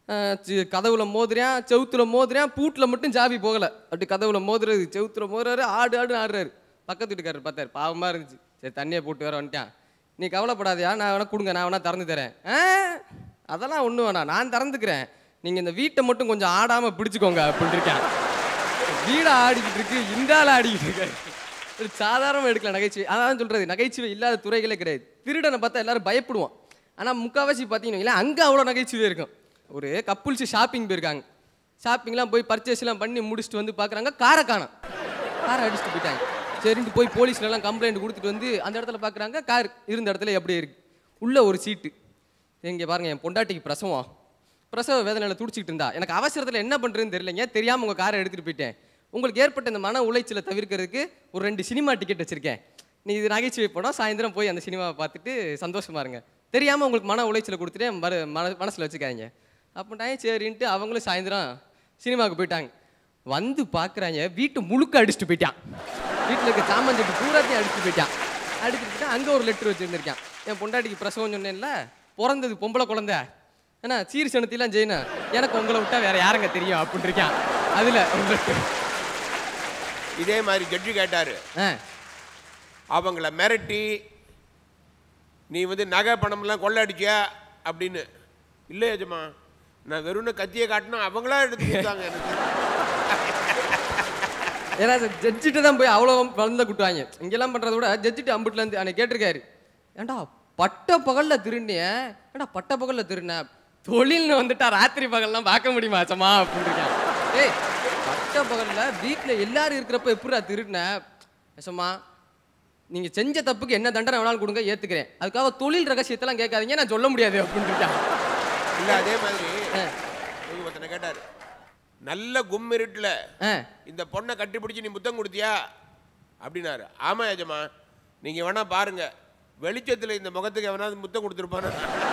S4: அஹ் சி- கதவுல மோதுறேன் செவுத்துல மோதுறேன் பூட்டில் மட்டும் ஜாவி போகலை அப்படி கதவுல மோதுறது செவுத்துல மோதுறாரு ஆடு ஆடு ஆடுறாரு பக்கத்து வீட்டுக்காரர் பார்த்தாரு பாவமாக இருந்துச்சு சரி தண்ணியை போட்டு வேற வந்துட்டான் நீ கவலைப்படாதயா நான் வேணா கொடுங்க நான் வேணா திறந்து தரேன் ஆ அதெல்லாம் ஒன்றும் வேணாம் நான் திறந்துக்கிறேன் நீங்கள் இந்த வீட்டை மட்டும் கொஞ்சம் ஆடாமல் பிடிச்சிக்கோங்க அப்படின்ட்டு இருக்கேன் வீடை ஆடிக்கிட்டு இருக்கு இந்த ஆள் ஆடிக்கிட்டு இருக்காரு ஒரு சாதாரணமாக எடுக்கல நகைச்சுவை அதான் சொல்கிறது நகைச்சுவை இல்லாத துறைகளே கிடையாது திருடனை பார்த்தா எல்லாரும் பயப்படுவோம் ஆனால் முக்கால்வாசி பார்த்தீங்கன்னா அங்கே அவ்வளோ நகைச்சுவை இருக்கும் ஒரு கப்புள்ஸ் ஷாப்பிங் போயிருக்காங்க ஷாப்பிங்லாம் போய் பர்ச்சேஸ்லாம் பண்ணி முடிச்சுட்டு வந்து பார்க்குறாங்க காரை காணோம் காரை அடிச்சுட்டு போயிட்டாங்க சரின்ட்டு போய் போலீஸ்லலாம் கம்ப்ளைண்ட் கொடுத்துட்டு வந்து அந்த இடத்துல பார்க்குறாங்க கார் இருந்த இடத்துல அப்படியே இருக்கு உள்ள ஒரு சீட்டு இங்கே பாருங்க என் பொண்டாட்டிக்கு பிரசவம் பிரசவ வேதனையில் துடிச்சிக்கிட்டு இருந்தா எனக்கு அவசரத்தில் என்ன பண்ணுறதுன்னு தெரியலைங்க தெரியாமல் உங்கள் காரை எடுத்துகிட்டு போயிட்டேன் உங்களுக்கு ஏற்பட்ட இந்த மன உளைச்சலை தவிர்க்கிறதுக்கு ஒரு ரெண்டு சினிமா டிக்கெட் வச்சுருக்கேன் நீ இது நகைச்சுவை படம் சாயந்தரம் போய் அந்த சினிமாவை பார்த்துட்டு சந்தோஷமா இருங்க தெரியாமல் உங்களுக்கு மன உளைச்சலை கொடுத்துட்டு மறு மன மனசில் வச்சுக்காதீங்க அப்படின்ட்டாங்க சரின்ட்டு அவங்களும் சாயந்தரம் சினிமாவுக்கு போயிட்டாங்க வந்து பார்க்குறாங்க வீட்டு முழுக்க அடிச்சுட்டு போயிட்டான் வீட்டில் இருக்க சாமான் பூராத்தையும் அடிச்சுட்டு போயிட்டான் அடிச்சுட்டு போயிட்டான் அங்கே ஒரு லெட்டர் வச்சுருந்துருக்கான் என் பொண்டாட்டிக்கு பிரசவம் சொன்னேன்ல பிறந்தது பொம்பளை குழந்தை ஏன்னா சீர் சனத்திலாம் செய்யணும் எனக்கு உங்களை விட்டா வேற யாருங்க தெரியும் அப்படின்னு இருக்கான் அதில் ஒரு letter.
S8: இதே மாதிரி ஜட்ஜி கேட்டாரு
S4: ஆ
S8: அவங்கள மிரட்டி நீ வந்து நகை பணம்லாம் கொள்ளடிச்சியா அப்படின்னு இல்லை எஜமா நான் வெறும் கத்தியை காட்டினா அவங்களா எடுத்து கொடுத்தாங்க எனக்கு
S4: ஏன்னா ஜட்ஜிட்ட தான் போய் அவ்வளோ வளர்ந்த குட்டுவாங்க இங்கெல்லாம் பண்ணுறத விட ஜட்ஜிட்டு அம்புட்டுலேருந்து அன்னைக்கு கேட்டிருக்காரு ஏன்டா பட்ட பகலில் திருண்டிய ஏன்டா பட்ட பகலில் திருடின தொழில்னு வந்துட்டா ராத்திரி பகல்லாம் பார்க்க முடியுமா சமா அப்படின்னு இருக்கான் ஏய் பட்ட பகலில் வீட்டில் எல்லாரும் இருக்கிறப்ப எப்படிடா திருடின விஷமா நீங்கள் செஞ்ச தப்புக்கு என்ன தண்டனை வேணாலும் கொடுங்க ஏற்றுக்கிறேன் அதுக்காக தொழில் ரகசியத்தெல்லாம் கேட்காதீங்க நான் சொல்ல முடியாது அப்படின்னு இருக்கான்
S8: இல்லை அதே மாதிரி இவங்க ஒருத்தனை கேட்டாரு நல்ல கும்மிருட்டில்
S4: ஆ
S8: இந்த பொண்ணை கட்டி பிடிச்சி நீ முத்தம் கொடுத்தியா அப்படின்னாரு ஆமா ஏஜமா நீங்க வேணா பாருங்க வெளிச்சத்துல இந்த முகத்துக்கு எவனாவது முத்தம் கொடுத்துருப்பானா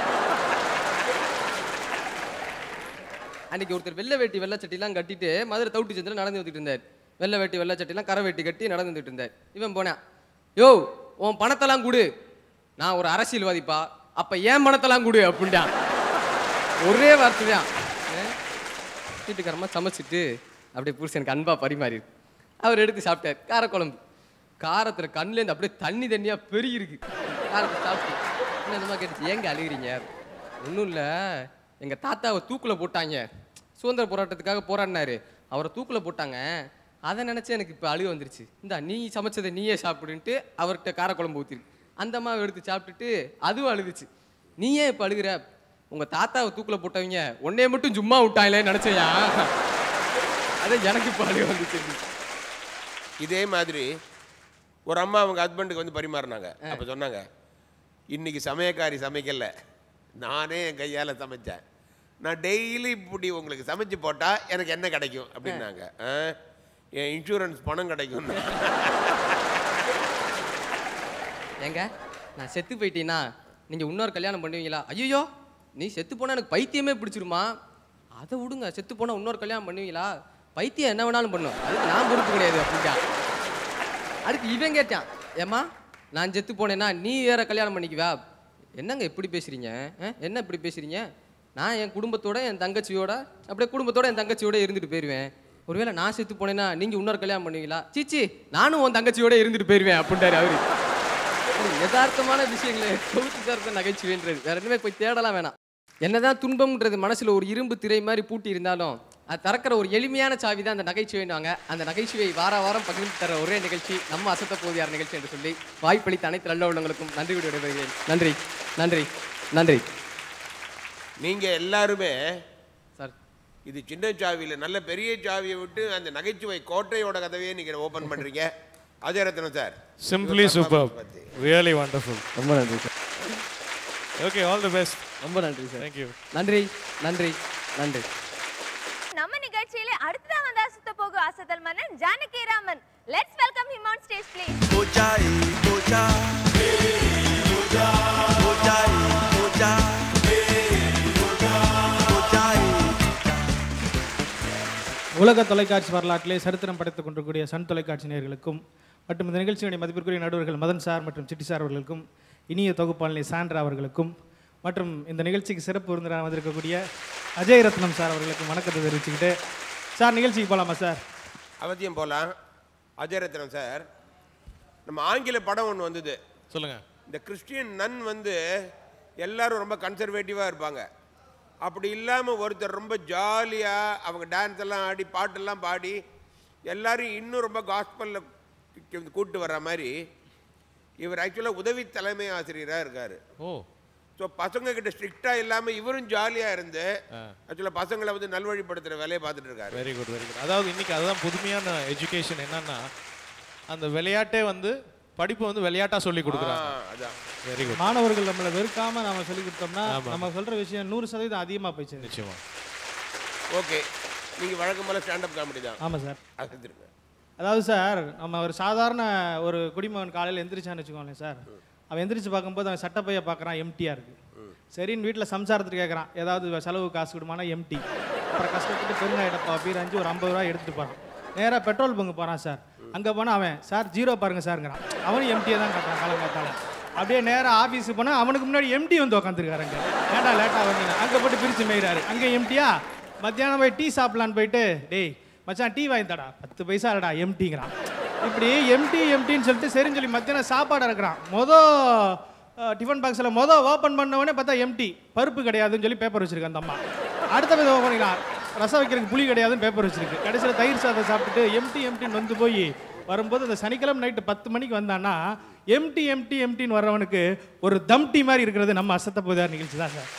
S4: அன்னைக்கு ஒருத்தர் வெள்ளை வேட்டி வெள்ளை சட்டிலாம் கட்டிட்டு மதுரை தவுட்டு சந்திரன் நடந்து வந்துட்டு இருந்தார் வெள்ளை வேட்டி வெள்ளை சட்டிலாம் கரை வேட்டி கட்டி நடந்து வந்துட்டு இருந்தார் இவன் போனான் யோ உன் பணத்தெல்லாம் கொடு நான் ஒரு அரசியல்வாதிப்பா அப்ப ஏன் பணத்தெல்லாம் கொடு அப்படின்ட்டான் ஒரே வார்த்தை தான் வீட்டுக்காரமா சமைச்சிட்டு அப்படியே புருஷனுக்கு அன்பா பரிமாறி அவர் எடுத்து சாப்பிட்டார் காரக்குழம்பு காரத்துல கண்ணுலேருந்து அப்படியே தண்ணி தண்ணியா பெருகிருக்கு காரத்தை சாப்பிட்டு என்ன இந்த மாதிரி கேட்டுச்சு ஏங்க அழுகிறீங்க ஒன்றும் இல்லை எங்கள் தாத்தாவை தூக்கில் போட்டாங்க சுதந்திர போராட்டத்துக்காக போராடினாரு அவரை தூக்கில் போட்டாங்க அதை நினச்சி எனக்கு இப்போ அழுக வந்துருச்சு இந்தா நீ சமைச்சதை நீயே சாப்பிடுன்ட்டு அவர்கிட்ட காரக்குழம்பு ஊற்றிருக்கு அந்த மாவை எடுத்து சாப்பிட்டுட்டு அதுவும் அழுதுச்சு நீ ஏன் இப்போ அழுகுற உங்கள் தாத்தாவை தூக்கில் போட்டவங்க உன்னைய மட்டும் சும்மா விட்டாங்களேன்னு நினச்சையா அதை எனக்கு இப்போ அழுக வந்துச்சு
S8: இதே மாதிரி ஒரு அம்மா அவங்க ஹஸ்பண்டுக்கு வந்து பரிமாறினாங்க அப்ப சொன்னாங்க இன்னைக்கு சமயக்காரி சமைக்கல நானே என் கையால சமைச்சேன் நான் டெய்லி இப்படி உங்களுக்கு சமைச்சு போட்டா எனக்கு என்ன கிடைக்கும் அப்படின்னாங்க ஆ, என் இன்சூரன்ஸ் பணம் கிடைக்கும்
S4: ஏங்க நான் செத்து போயிட்டேன்னா நீங்கள் இன்னொரு கல்யாணம் பண்ணுவீங்களா ஐயோ நீ செத்து போனால் எனக்கு பைத்தியமே பிடிச்சிருமா அதை விடுங்க செத்து போனால் இன்னொரு கல்யாணம் பண்ணுவீங்களா பைத்தியம் என்ன வேணாலும் பண்ணும் அதுக்கு நான் பொறுப்பு கிடையாது அப்படின்ட்டான் அதுக்கு இவன் கேட்டான் ஏம்மா நான் செத்து போனேன்னா நீ வேற கல்யாணம் பண்ணிக்குவா என்னங்க இப்படி பேசுறீங்க ஆ? என்ன இப்படி பேசுறீங்க நான் என் குடும்பத்தோட என் தங்கச்சியோட அப்படியே குடும்பத்தோட என் தங்கச்சியோட இருந்துட்டு போயிடுவேன் ஒருவேளை நான் செத்து போனேன்னா நீங்க இன்னொரு கல்யாணம் பண்ணுவீங்களா சீச்சி நானும் உன் தங்கச்சியோட இருந்துட்டு போயிடுவேன் அப்படின்ட்டாரு அவரு ஒரு யதார்த்தமான விஷயங்களை தொகுத்து தரத்த நகைச்சுவைன்றது வேற எதுவுமே போய் தேடலாம் வேணாம் என்னதான் துன்பம்ன்றது மனசுல ஒரு இரும்பு திரை மாதிரி பூட்டி இருந்தாலும் அது திறக்கிற ஒரு எளிமையான சாவி தான் அந்த நகைச்சுவைன்னுவாங்க அந்த நகைச்சுவை வார வாரம் பகிர்ந்து தர ஒரே நிகழ்ச்சி நம்ம அசத்த போதியார் நிகழ்ச்சி என்று சொல்லி வாய்ப்பளித்த அனைத்து நல்ல உள்ளவங்களுக்கும் நன்றி விட விடைபெறுகிறேன் நன்றி நன்றி நன்றி
S8: நீங்க எல்லாருமே
S4: சார்
S8: இது சின்ன சாவியில் நல்ல பெரிய சாவியை விட்டு அந்த நகைச்சுவை கோட்டையோட கதவையே நீங்க ஓபன் பண்றீங்க அஜய் ரத்னம் சார்
S5: சிம்பிளி
S8: இவர்
S5: சூப்பர்
S8: performance பத்தி.
S5: ரியலி வண்டர்ஃபுல்
S4: ரொம்ப நன்றி sir
S5: okay all the best
S4: ரொம்ப நன்றி சார்
S5: தேங்க்யூ
S4: நன்றி நன்றி நன்றி
S6: நம்ம நிகழ்ச்சியில அடுத்ததா வந்து அசத்த போகும் அசத்தல் மன்னன் Janaki Raman let's welcome him on stage please
S5: உலக தொலைக்காட்சி வரலாற்றிலே சரித்திரம் படைத்துக் கொண்டிருக்கூடிய சன் தொலைக்காட்சி நேயர்களுக்கும் மற்றும் இந்த நிகழ்ச்சியினுடைய மதிப்பிற்குரிய நடுவர்கள் மதன் சார் மற்றும் சிட்டி சார் அவர்களுக்கும் இனிய தொகுப்பாளினி சாண்ட்ரா அவர்களுக்கும் மற்றும் இந்த நிகழ்ச்சிக்கு சிறப்பு விருந்தினராக வந்திருக்கக்கூடிய அஜய் ரத்னம் சார் அவர்களுக்கு வணக்கத்தை தெரிவிச்சுக்கிட்டு சார் நிகழ்ச்சிக்கு போகலாமா சார்
S8: அவசியம் போகலாம் அஜயரத்னம் சார் நம்ம ஆங்கில படம் ஒன்று வந்தது
S9: சொல்லுங்க
S8: இந்த கிறிஸ்டியன் நன் வந்து எல்லாரும் ரொம்ப கன்சர்வேட்டிவாக இருப்பாங்க அப்படி இல்லாமல் ஒருத்தர் ரொம்ப ஜாலியாக அவங்க டான்ஸ் எல்லாம் ஆடி பாட்டெல்லாம் பாடி எல்லாரும் இன்னும் ரொம்ப காஸ்பலில் கூட்டு வர்ற மாதிரி இவர் ஆக்சுவலாக உதவி தலைமை ஆசிரியராக இருக்கார்
S9: ஓ
S8: ஸோ பசங்க கிட்ட ஸ்ட்ரிக்டாக இல்லாமல் இவரும் ஜாலியாக இருந்து ஆக்சுவலாக பசங்களை வந்து நல்வழிப்படுத்துகிற வேலையை பார்த்துட்டு இருக்காரு
S9: வெரி குட் வெரி குட் அதாவது இன்னைக்கு அதுதான் புதுமையான எஜுகேஷன் என்னன்னா அந்த விளையாட்டே வந்து படிப்பு வந்து விளையாட்டா சொல்லி கொடுக்குறாங்க
S8: ஆ, அதான்
S9: வெரி குட்
S5: மாணவர்கள் நம்மளை வெறுக்காம நாம சொல்லி கொடுத்தோம்னா
S9: ஆமா.
S5: நம்ம சொல்ற விஷயம் நூறு சதவீதம் அதிகமா போயிடுச்சு
S9: நிச்சயமா
S8: ஓகே நீங்கள் வழக்கம் போல ஸ்டாண்டப் காமெடி தான்
S5: ஆமா சார்
S8: அது திரும்ப
S5: அதாவது சார் நம்ம ஒரு சாதாரண ஒரு குடிமகன் காலையில் எந்திரிச்சான்னு வச்சுக்கோங்களேன் சார் அவன் எந்திரிச்சு பார்க்கும்போது அவன் சட்டப்பைய பார்க்குறான் எம்டியாக இருக்கு சரின்னு வீட்டில் சம்சாரத்துக்கு கேட்குறான் ஏதாவது செலவு காசு கொடுமானா எம்டி அப்புறம் கஷ்டப்பட்டு பெருங்காய டப்பா பீரஞ்சு ஒரு ஐம்பது ரூபா எடுத்துட்டு போகிறான் நேராக பெட்ரோல் பங்கு போகிறான் சார் அங்கே போனால் அவன் சார் ஜீரோ பாருங்க சாருங்கிறான் அவனும் எம்டியை தான் கட்டுறான் காலங்காத்தால அப்படியே நேராக ஆஃபீஸுக்கு போனால் அவனுக்கு முன்னாடி எம்டி வந்து உட்காந்துருக்காரு அங்கே ஏன்டா லேட்டாக வந்தீங்க அங்கே போட்டு பிரித்து மேயிறாரு அங்கே எம்டியா மத்தியானம் போய் டீ சாப்பிடலான்னு போயிட்டு டேய் மச்சான் டீ வாங்கி தடா பத்து பைசா இல்லடா எம்டிங்கிறான் இப்படி எம்டி எம்டின்னு சொல்லிட்டு சரின்னு சொல்லி மத்தியானம் சாப்பாடு இறக்குறான் மொதல் டிஃபன் பாக்ஸில் மொதல் ஓப்பன் பண்ண உடனே பார்த்தா எம்டி பருப்பு கிடையாதுன்னு சொல்லி பேப்பர் வச்சிருக்கு அந்த அம்மா அடுத்த பேர் ஓப்பன் பண்ணிக்கலாம் ரசம் வைக்கிறதுக்கு புளி கிடையாதுன்னு பேப்பர் வச்சிருக்கு கடைசியில் தயிர் சாதம் சாப்பிட்டுட்டு எம்டி எம்டின்னு வந்து போய் வரும்போது அந்த சனிக்கிழமை நைட்டு பத்து மணிக்கு வந்தான்னா எம்டி எம்டி எம்டின்னு வர்றவனுக்கு ஒரு தம்டி மாதிரி இருக்கிறது நம்ம அசத்த போதார் நிகழ்ச்சி தான் சார்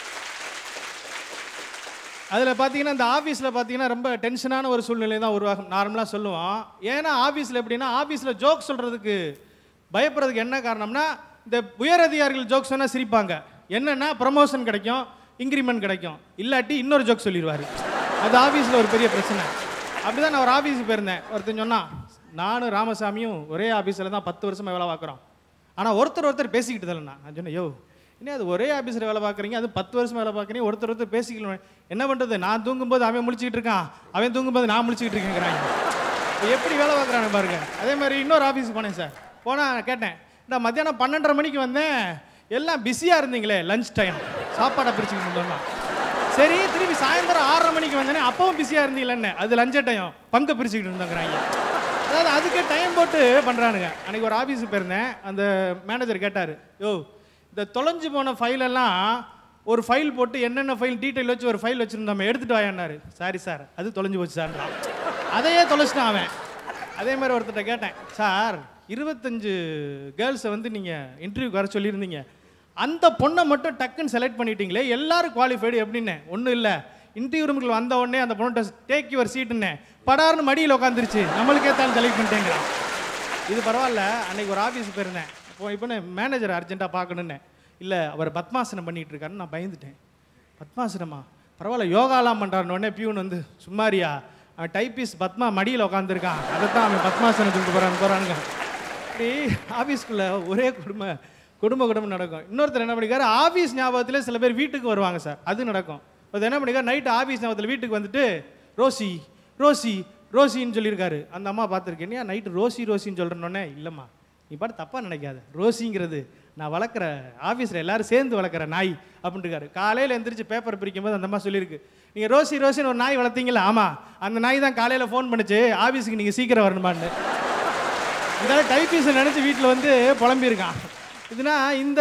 S5: அதில் பார்த்தீங்கன்னா இந்த ஆஃபீஸில் பார்த்தீங்கன்னா ரொம்ப டென்ஷனான ஒரு சூழ்நிலை தான் உருவாகும் நார்மலாக சொல்லுவோம் ஏன்னா ஆஃபீஸில் எப்படின்னா ஆஃபீஸில் ஜோக் சொல்கிறதுக்கு பயப்படுறதுக்கு என்ன காரணம்னா இந்த உயர் அதிகாரிகள் ஜோக் சொன்னால் சிரிப்பாங்க என்னன்னா ப்ரமோஷன் கிடைக்கும் இன்க்ரிமெண்ட் கிடைக்கும் இல்லாட்டி இன்னொரு ஜோக் சொல்லிடுவார் அது ஆஃபீஸில் ஒரு பெரிய பிரச்சனை அப்படிதான் நான் ஒரு ஆஃபீஸுக்கு போயிருந்தேன் ஒருத்தன் சொன்னான் நானும் ராமசாமியும் ஒரே ஆஃபீஸில் தான் பத்து வருஷமாக வேலை பார்க்குறோம் ஆனால் ஒருத்தர் ஒருத்தர் பேசிக்கிட்டு தான் நான் சொன்னேன் யோ என்ன அது ஒரே ஆஃபீஸில் வேலை பார்க்குறீங்க அது பத்து வருஷம் வேலை பார்க்குறீங்க ஒருத்தர் ஒருத்தர் பேசிக்கலாம் என்ன பண்ணுறது நான் தூங்கும்போது அவன் முழிச்சிக்கிட்டு இருக்கான் அவன் தூங்கும்போது நான் முழிச்சிக்கிட்டு இருக்கேங்கிறாங்க இப்ப எப்படி வேலை பார்க்குறாங்க பாருங்க அதே மாதிரி இன்னொரு ஆஃபீஸுக்கு போனேன் சார் போனால் நான் கேட்டேன் நான் மத்தியானம் பன்னெண்டரை மணிக்கு வந்தேன் எல்லாம் பிஸியாக இருந்தீங்களே லஞ்ச் டைம் சாப்பாடை பிரிச்சுக்கிட்டு இருந்தோம்னா சரி திருப்பி சாயந்தரம் ஆறரை மணிக்கு வந்தேனே அப்பவும் பிஸியாக இருந்தீங்களே அது லஞ்ச டைம் பங்கை பிரிச்சுக்கிட்டு இருந்தாங்கிறாங்க அதாவது அதுக்கு டைம் போட்டு பண்ணுறானுங்க அன்னைக்கு ஒரு ஆஃபீஸுக்கு போயிருந்தேன் அந்த மேனேஜர் கேட்டார் யோ இந்த தொலைஞ்சு போன ஃபைலெல்லாம் ஒரு ஃபைல் போட்டு என்னென்ன ஃபைல் டீட்டெயில் வச்சு ஒரு ஃபைல் வச்சுருந்தோம் எடுத்துட்டு வாயான்னாரு சாரி சார் அது தொலைஞ்சு போச்சு சார்ன்றான் அதையே தொலைச்சிட்டான் அவன் அதே மாதிரி ஒருத்தர்கிட்ட கேட்டேன் சார் இருபத்தஞ்சு கேர்ள்ஸை வந்து நீங்கள் இன்டர்வியூக்கு வர சொல்லியிருந்தீங்க அந்த பொண்ணை மட்டும் டக்குன்னு செலக்ட் பண்ணிட்டீங்களே எல்லாரும் குவாலிஃபைடு எப்படின்னு ஒன்றும் இல்லை இன்டர்வியூ ரூமுக்குள்ள வந்த உடனே அந்த பொண்ணு டேக் யுவர் சீட்டுன்னு படார்னு மடியில் உட்காந்துருச்சு நம்மளுக்கே தான் செலக்ட் பண்ணிட்டேங்கிறான் இது பரவாயில்ல அன்னைக்கு ஒரு ஆஃபீஸ் போயிருந்தேன் இப்போ இப்போ மேனேஜர் அர்ஜென்ட்டாக பார்க்கணுன்னு இல்லை அவர் பத்மாசனம் பண்ணிட்டு இருக்காருன்னு நான் பயந்துட்டேன் பத்மாசனமா பரவாயில்ல யோகாலாம் பண்ணுறாருன்னு உடனே பியூன் வந்து சும்மாரியா அவன் டைப்பிஸ் பத்மா மடியில் உட்காந்துருக்கான் அதை தான் அவன் பத்மாசனத்துக்கு போகிறான் போகிறானுங்க இப்படி ஆஃபீஸ்க்குள்ளே ஒரே குடும்ப குடும்ப குடும்பம் நடக்கும் இன்னொருத்தர் என்ன பண்ணிக்காரு ஆஃபீஸ் ஞாபகத்தில் சில பேர் வீட்டுக்கு வருவாங்க சார் அது நடக்கும் அது என்ன பண்ணிக்காரு நைட்டு ஆஃபீஸ் ஞாபகத்தில் வீட்டுக்கு வந்துட்டு ரோசி ரோசி ரோசின்னு சொல்லியிருக்காரு அந்த அம்மா பார்த்துருக்கேன் ஏன் நைட்டு ரோசி ரோசின்னு சொல்கிறேன்னொன்னே இல்லைம்மா நீ பாட்டு தப்பாக நினைக்காத ரோசிங்கிறது நான் வளர்க்குற ஆஃபீஸில் எல்லாரும் சேர்ந்து வளர்க்குற நாய் அப்படின்ட்டு இருக்காரு காலையில் எந்திரிச்சு பேப்பர் பிரிக்கும்போது அந்த அம்மா சொல்லியிருக்கு நீங்கள் ரோசி ரோசின்னு ஒரு நாய் வளர்த்தீங்களா ஆமாம் அந்த நாய் தான் காலையில் ஃபோன் பண்ணுச்சு ஆஃபீஸுக்கு நீங்கள் சீக்கிரம் வரணுமான்னு இதெல்லாம் டைப்பீஸை நினச்சி வீட்டில் வந்து புலம்பியிருக்கான் இதுனா இந்த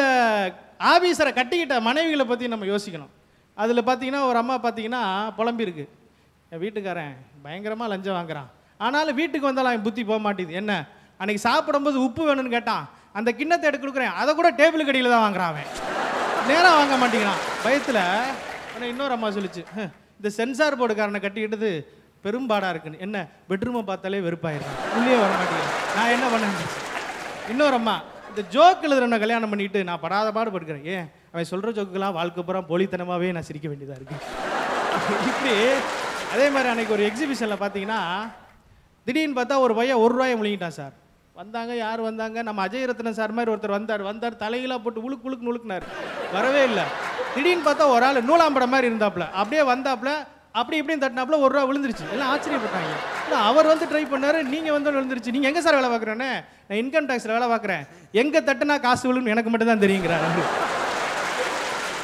S5: ஆபீஸரை கட்டிக்கிட்ட மனைவிகளை பற்றி நம்ம யோசிக்கணும் அதில் பார்த்தீங்கன்னா ஒரு அம்மா பார்த்தீங்கன்னா புலம்பியிருக்கு என் வீட்டுக்காரன் பயங்கரமாக லஞ்சம் வாங்குறான் ஆனாலும் வீட்டுக்கு வந்தாலும் அவன் புத்தி போக மாட்டேது என்ன அன்னைக்கு சாப்பிடும்போது உப்பு வேணும்னு கேட்டான் அந்த கிண்ணத்தை எடுத்து கொடுக்குறேன் அதை கூட டேபிள் கடியில் தான் வாங்குறான் அவன் நேராக வாங்க மாட்டேங்கிறான் பயத்தில் ஆனால் இன்னொரு அம்மா சொல்லிச்சு "ஹ், இந்த சென்சார் போர்டுக்காரனை கட்டிக்கிட்டது பெரும்பாடாக இருக்குன்னு என்ன பெட்ரூமை பார்த்தாலே வெறுப்பாயிடுறான் உள்ளே வர மாட்டேங்கிறேன் நான் என்ன பண்ணேன் இன்னொரு அம்மா இந்த ஜோக் எழுதுறவனை கல்யாணம் பண்ணிட்டு நான் படாத பாடு படுக்கிறேன் ஏன் அவன் சொல்கிற ஜோக்குலாம் வாழ்க்கை பூரா போலித்தனமாகவே நான் சிரிக்க வேண்டியதாக இருக்கு இப்படி அதே மாதிரி அன்னைக்கு ஒரு எக்ஸிபிஷனில் பார்த்தீங்கன்னா திடீர்னு பார்த்தா ஒரு பையன் ஒரு ரூபாயை முழுங்கிட்டான் சார் வந்தாங்க யார் வந்தாங்க நம்ம அஜய் ரத்னம் சார் மாதிரி ஒருத்தர் வந்தார் வந்தார் தலையெல்லாம் போட்டு உழுக்கு உழுக்கு நுழுக்குனார் வரவே இல்லை திடீர்னு பார்த்தா ஒரு ஆள் நூலாம்படம் மாதிரி இருந்தாப்புல அப்படியே வந்தாப்புல அப்படி இப்படின்னு தட்டினாப்புல ஒரு ரூபா விழுந்துருச்சு எல்லாம் ஆச்சரியப்பட்டாங்க இல்லை அவர் வந்து ட்ரை பண்ணாரு நீங்கள் வந்து விழுந்துருச்சு நீங்கள் எங்கே சார் வேலை பார்க்குறேன்னு நான் இன்கம் டேக்ஸில் வேலை பார்க்குறேன் எங்கே தட்டுனா காசு விழுன்னு எனக்கு மட்டும் தான் தெரியுங்கிறார் அவரு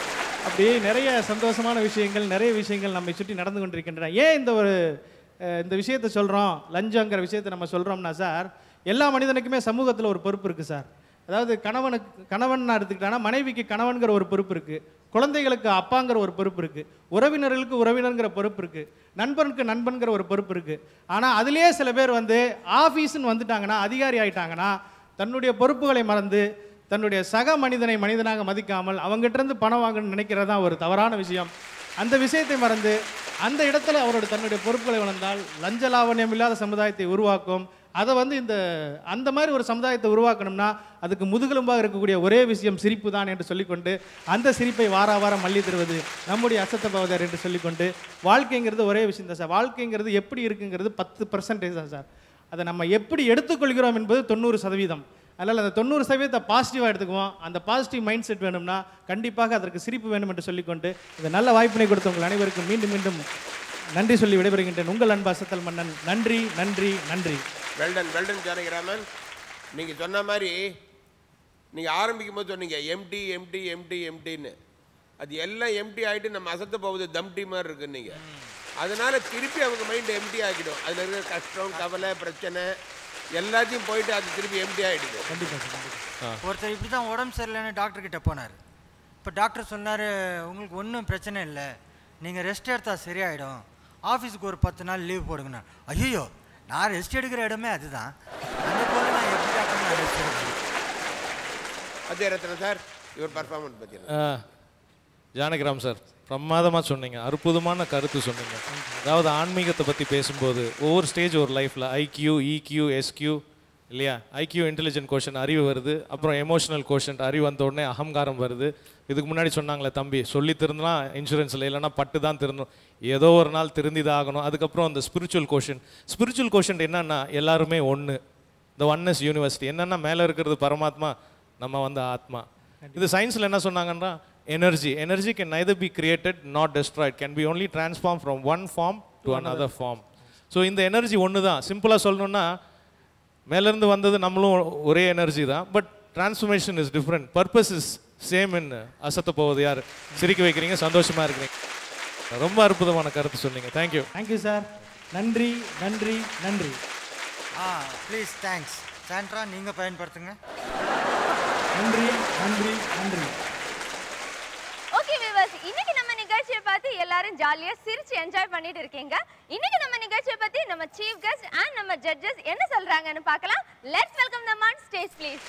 S5: இப்படி நிறைய சந்தோஷமான விஷயங்கள் நிறைய விஷயங்கள் நம்மை சுற்றி நடந்து கொண்டிருக்கின்றன ஏன் இந்த ஒரு அஹ், இந்த விஷயத்தை சொல்கிறோம் லஞ்சங்கிற விஷயத்தை நம்ம சொல்கிறோம்னா சார் எல்லா மனிதனுக்குமே சமூகத்தில் ஒரு பொறுப்பு இருக்குது சார் அதாவது கணவனுக்கு கணவன் எடுத்துக்கிட்டானா மனைவிக்கு கணவன்கிற ஒரு பொறுப்பு இருக்குது குழந்தைகளுக்கு அப்பாங்கிற ஒரு பொறுப்பு இருக்குது உறவினர்களுக்கு உறவினருங்கிற பொறுப்பு இருக்குது நண்பனுக்கு நண்பன்கிற ஒரு பொறுப்பு இருக்குது ஆனால் அதுலேயே சில பேர் வந்து ஆஃபீஸ்னு வந்துட்டாங்கன்னா அதிகாரி ஆயிட்டாங்கன்னா தன்னுடைய பொறுப்புகளை மறந்து தன்னுடைய சக மனிதனை மனிதனாக மதிக்காமல் அவங்ககிட்ட இருந்து பணம் வாங்கணும்னு நினைக்கிறது தான் ஒரு தவறான விஷயம் அந்த விஷயத்தை மறந்து அந்த இடத்துல அவரோட தன்னுடைய பொறுப்புகளை உணர்ந்தால் லஞ்ச லாவண்யம் இல்லாத சமுதாயத்தை உருவாக்கும் அதை வந்து இந்த அந்த மாதிரி ஒரு சமுதாயத்தை உருவாக்கணும்னா அதுக்கு முதுகெலும்பாக இருக்கக்கூடிய ஒரே விஷயம் சிரிப்பு தான் என்று சொல்லிக்கொண்டு அந்த சிரிப்பை வார வாரம் மல்லி தருவது நம்முடைய அசத்த பவதர் என்று சொல்லிக்கொண்டு வாழ்க்கைங்கிறது ஒரே விஷயம் தான் சார் வாழ்க்கைங்கிறது எப்படி இருக்குங்கிறது பத்து பர்சன்டேஜ் தான் சார் அதை நம்ம எப்படி எடுத்துக்கொள்கிறோம் என்பது தொண்ணூறு சதவீதம் அதனால் அந்த தொண்ணூறு சதவீதத்தை பாசிட்டிவாக எடுத்துக்குவோம் அந்த பாசிட்டிவ் மைண்ட் செட் வேணும்னா கண்டிப்பாக அதற்கு சிரிப்பு வேணும் என்று சொல்லிக்கொண்டு இந்த நல்ல வாய்ப்பினை கொடுத்த உங்கள் அனைவருக்கும் மீண்டும் மீண்டும் நன்றி சொல்லி விடைபெறுகின்றேன் உங்கள் அன்பு அசத்தல் மன்னன் நன்றி நன்றி நன்றி
S8: வெல்டன் வெல்டன் ஜானகிராமன் நீங்கள் சொன்ன மாதிரி நீங்கள் ஆரம்பிக்கும் போது சொன்னீங்க எம்டி எம்டி எம்டி எம்டின்னு அது எல்லாம் எம்டி ஆகிட்டு நம்ம அசத்த போகுது தம்டி மாதிரி இருக்குன்னு நீங்கள் அதனால திருப்பி அவங்க மைண்ட் எம்டி ஆகிடும் அதில் இருக்கிற கஷ்டம் கவலை பிரச்சனை எல்லாத்தையும் போயிட்டு அது திருப்பி எம்டி ஆகிடுது
S7: ஒருத்தர் இப்படி தான் உடம்பு சரியில்லைன்னு டாக்டர் கிட்ட போனார் இப்போ டாக்டர் சொன்னார் உங்களுக்கு ஒன்றும் பிரச்சனை இல்லை நீங்கள் ரெஸ்ட் எடுத்தா சரியாயிடும் ஆஃபீஸுக்கு ஒரு பத்து நாள் லீவ் போடுங்கண்ணா ஐயோ நான் ரெஸ்ட் எடுக்கிற இடமே அதுதான் அங்கே போய் நான் எப்படி டாக்டர் நான் ரெஸ்ட் எடுக்கிறேன்
S8: அதே ரத்ன சார் இவர் பர்ஃபார்மன்ஸ் பற்றி
S9: ஆ, ஜானகிராம் சார் பிரமாதமாக சொன்னீங்க அற்புதமான கருத்து சொன்னீங்க அதாவது ஆன்மீகத்தை பற்றி பேசும்போது ஒவ்வொரு ஸ்டேஜ் ஒரு லைஃப்பில் ஐக்யூ இக்யூ எஸ்கியூ இல்லையா ஐக்யூ இன்டெலிஜென்ட் கோஷன் அறிவு வருது அப்புறம் எமோஷனல் கோஷன் அறிவு வந்த உடனே அகங்காரம் வருது இதுக்கு முன்னாடி சொன்னாங்களே தம்பி சொல்லி திருந்தினா இன்சூரன்ஸில் இல்லைன்னா பட்டு தான் திருந்தணும் ஏதோ ஒரு நாள் திருந்தி தான் ஆகணும் அதுக்கப்புறம் அந்த ஸ்பிரிச்சுவல் கோஷன் ஸ்பிரிச்சுவல் கோஷன் என்னன்னா எல்லாருமே ஒன்று இந்த ஒன்னஸ் யூனிவர்சிட்டி என்னன்னா மேலே இருக்கிறது பரமாத்மா நம்ம வந்து ஆத்மா இது சயின்ஸில் என்ன சொன்னாங்கன்னா energy energy can neither be created not destroyed can be only transform from one form to another form so இந்த எனர்ஜி ஒன்று தான் சிம்பிளாக சொல்லணும்னா மேலேருந்து வந்தது நம்மளும் ஒரே எனர்ஜி தான் but transformation is different purpose is same in அசத்த போவது யார் சிரிக்க வைக்கிறீங்க சந்தோஷமா இருக்கிறீங்க ரொம்ப அற்புதமான கருத்து சொன்னீங்க தேங்க்யூ
S5: தேங்க்யூ சார் நன்றி நன்றி நன்றி
S7: ஆ ப்ளீஸ் தேங்க்ஸ் சாண்ட்ரா நீங்கள் பயன்படுத்துங்க
S5: நன்றி நன்றி நன்றி
S6: ஓகே விவர்ஸ் இன்னைக்கு நம்ம நிகழ்ச்சியை பார்த்து எல்லாரும் ஜாலியா சிரிச்சு என்ஜாய் பண்ணிட்டு இருக்கீங்க இன்னைக்கு நம்ம நிகழ்ச்சியை பத்தி நம்ம சீஃப் கெஸ்ட் அண்ட் நம்ம ஜட்ஜஸ் என்ன சொல்றாங்கன்னு பார்க்கலாம் let's welcome them on stage please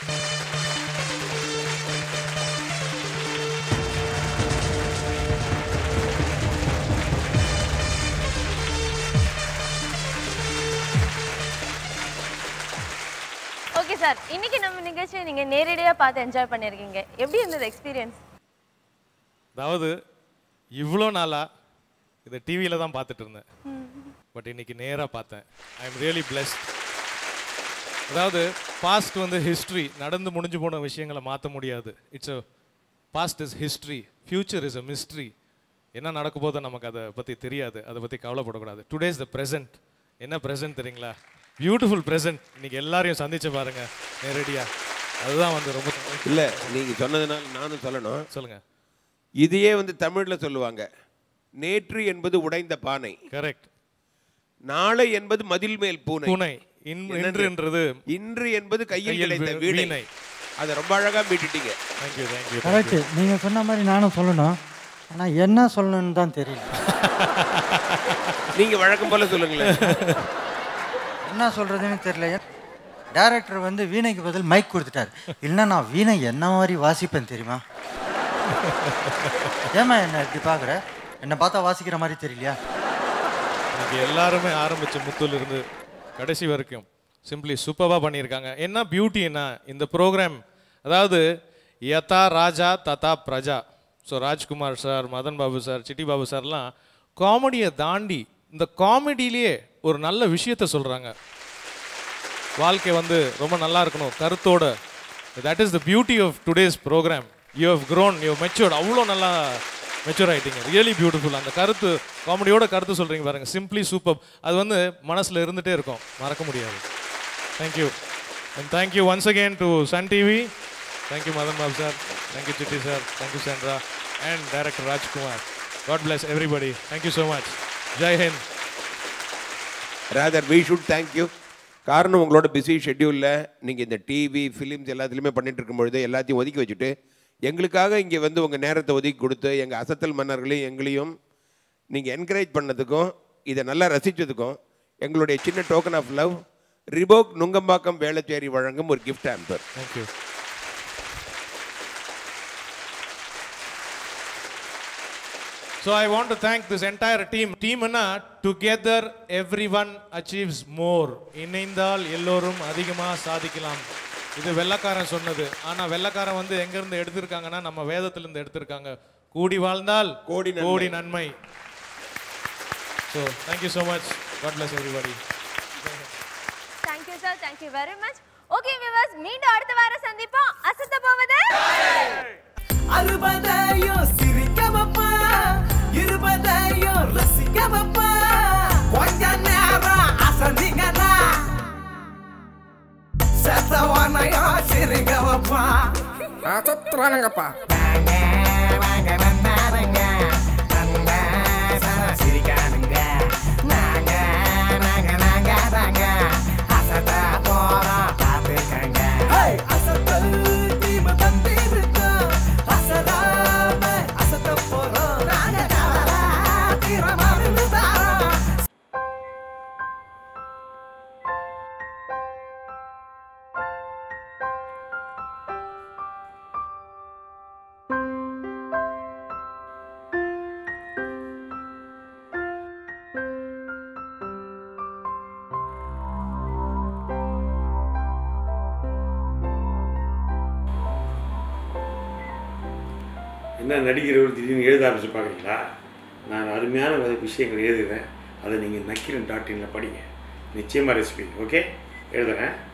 S6: okay sir இன்னைக்கு நம்ம நிகழ்ச்சியை நீங்க நேரடியா பார்த்து என்ஜாய் பண்ணிருக்கீங்க எப்படி இருந்தது எக்ஸ்பீரியன்ஸ்
S9: அதாவது இவ்வளோ நாளா இதை டிவியில் தான் பார்த்துட்டு இருந்தேன் பட் இன்னைக்கு நேராக பார்த்தேன் ஐ எம் ரியலி பிளெஸ்ட் அதாவது பாஸ்ட் வந்து ஹிஸ்ட்ரி நடந்து முடிஞ்சு போன விஷயங்களை மாற்ற முடியாது it's a past is history future is a mystery என்ன நடக்க போதோ நமக்கு அதை பற்றி தெரியாது அதை பற்றி கவலைப்படக்கூடாது டுடேஸ் த ப்ரெசன்ட் என்ன ப்ரெசன்ட் தெரியுங்களா பியூட்டிஃபுல் ப்ரெசன்ட் இன்னைக்கு எல்லாரையும் சந்திச்சு பாருங்க நேரடியாக அதுதான் வந்து ரொம்ப
S8: இல்லை நீங்கள் சொன்னதுனால நானும் சொல்லணும்
S9: சொல்லுங்க
S8: இதையே வந்து தமிழில் சொல்லுவாங்க நேற்று என்பது உடைந்த பானை
S9: கரெக்ட்
S8: நாளை என்பது மதில் மேல் பூனை
S9: பூனை இன்-
S8: என்னது?
S9: இன்றுன்றது
S8: இன்று என்பது கையில்
S9: கையில்
S8: கிடைத்த
S9: வீ-
S8: வீணை
S9: வீணை.
S8: அதை ரொம்ப அழகா மீட்டுட்டீங்க
S9: தேங்க்யூ தேங்க்யூ
S7: கரெக்டு நீங்கள் சொன்ன மாதிரி நானும் சொல்லணும் ஆனால் என்ன சொல்லணும்னு தான் தெரியல
S8: நீங்க வழக்கம் போல சொல்லுங்களேன்
S7: என்ன சொல்கிறதுன்னு தெரியல டைரக்டர் வந்து வீணைக்கு பதில் மைக் கொடுத்துட்டார் இல்லைன்னா நான் வீணை என்ன மாதிரி வாசிப்பேன் தெரியுமா ஏமா என்ன இப்படி பார்க்குற என்னை பார்த்தா வாசிக்கிற மாதிரி தெரியலையா
S9: இன்னைக்கு எல்லாருமே ஆரம்பிச்ச முத்துல இருந்து கடைசி வரைக்கும் சிம்பிளி சூப்பராக பண்ணியிருக்காங்க என்ன பியூட்டி என்ன இந்த ப்ரோக்ராம் அதாவது யதா ராஜா ததா பிரஜா so Rajkumar sir Madan Babu sir Chitti Babu சார்லாம் காமெடியை தாண்டி இந்த காமெடியிலேயே ஒரு நல்ல விஷயத்த சொல்கிறாங்க வாழ்க்கை வந்து ரொம்ப நல்லா இருக்கணும் கருத்தோட that is the beauty of today's program you have grown you matured அவ்வளோ நல்லா மெச்சூர் ஆயிட்டீங்க ரியலி பியூட்டிஃபுல் அந்த கருத்து காமெடியோட கருத்து சொல்கிறீங்க பாருங்க சிம்பிளி சூப்பர் அது வந்து மனசில் இருந்துகிட்டே இருக்கும் மறக்க முடியாது thank you and thank you once again to Sun TV thank you Madan Babu sir thank you Chitti sir thank you Sandra and Director Rajkumar. God bless everybody. Thank you so much. Jai Hind.
S8: Rather we should thank you காரணம் உங்களோட busy ஷெட்யூலில் நீங்கள் இந்த TV films எல்லாத்துலேயுமே பண்ணிட்டு இருக்கும்பொழுது எல்லாத்தையும் ஒதுக்கி வச்சுட்டு எங்களுக்காக இங்கே வந்து உங்கள் நேரத்தை ஒதுக்கி கொடுத்து எங்கள் அசத்தல் மன்னர்களையும் எங்களையும் நீங்கள் என்கரேஜ் பண்ணதுக்கும் இதை நல்லா ரசித்ததுக்கும் எங்களுடைய சின்ன token of love Reebok Nungambakkam Velachery வழங்கும் ஒரு gift hamper
S9: Thank you. So I want to thank this entire team. Team என்ன together everyone achieves more. இணைந்தால் எல்லோரும் அதிகமாக சாதிக்கலாம் இது வெள்ளக்காரன் சொன்னது ஆனா வெள்ளக்காரன் வந்து எங்க இருந்து எடுத்திருக்காங்கன்னா நம்ம வேதத்துல இருந்து எடுத்திருக்காங்க கூடி வாழ்ந்தால்
S8: கோடி நன்மை.
S9: கோடி நன்மை so thank you so much God bless everybody
S6: thank you sir thank you very much okay viewers மீண்டும் அடுத்த வாரம் சந்திப்போம் அசத்த போவது
S10: அறுபதையும் சிரிக்க வைப்பா இருபதையும் ரசிக்க வைப்பா கொஞ்ச நேரம் அசந்திங்கடா செத்தவனையும் சிரிக்க வைப்பா சுத்துறானுங்கப்பா வாங்க வந்தாருங்க வந்த சிரிக்கானுங்க நாங்க நாங்க நாங்க தாங்க அசத்த போறோம் பார்த்துக்கங்க அசத்தல் தீம தந்திருக்கோம் அசராம அசத்த போறோம் நாங்க தவறா தீரமானு தாரோம்
S11: என்ன நடிக்கிறவர் திடீர்னு எழுத ஆரம்பிச்சு பார்க்குறீங்களா நான் அருமையான வி- விஷயங்கள் எழுதுகிறேன் அதை நீங்கள் நக்கீரன் டாட் இனில் படிங்க நிச்சயமாக ரெசிபி ஓகே எழுதுறேன்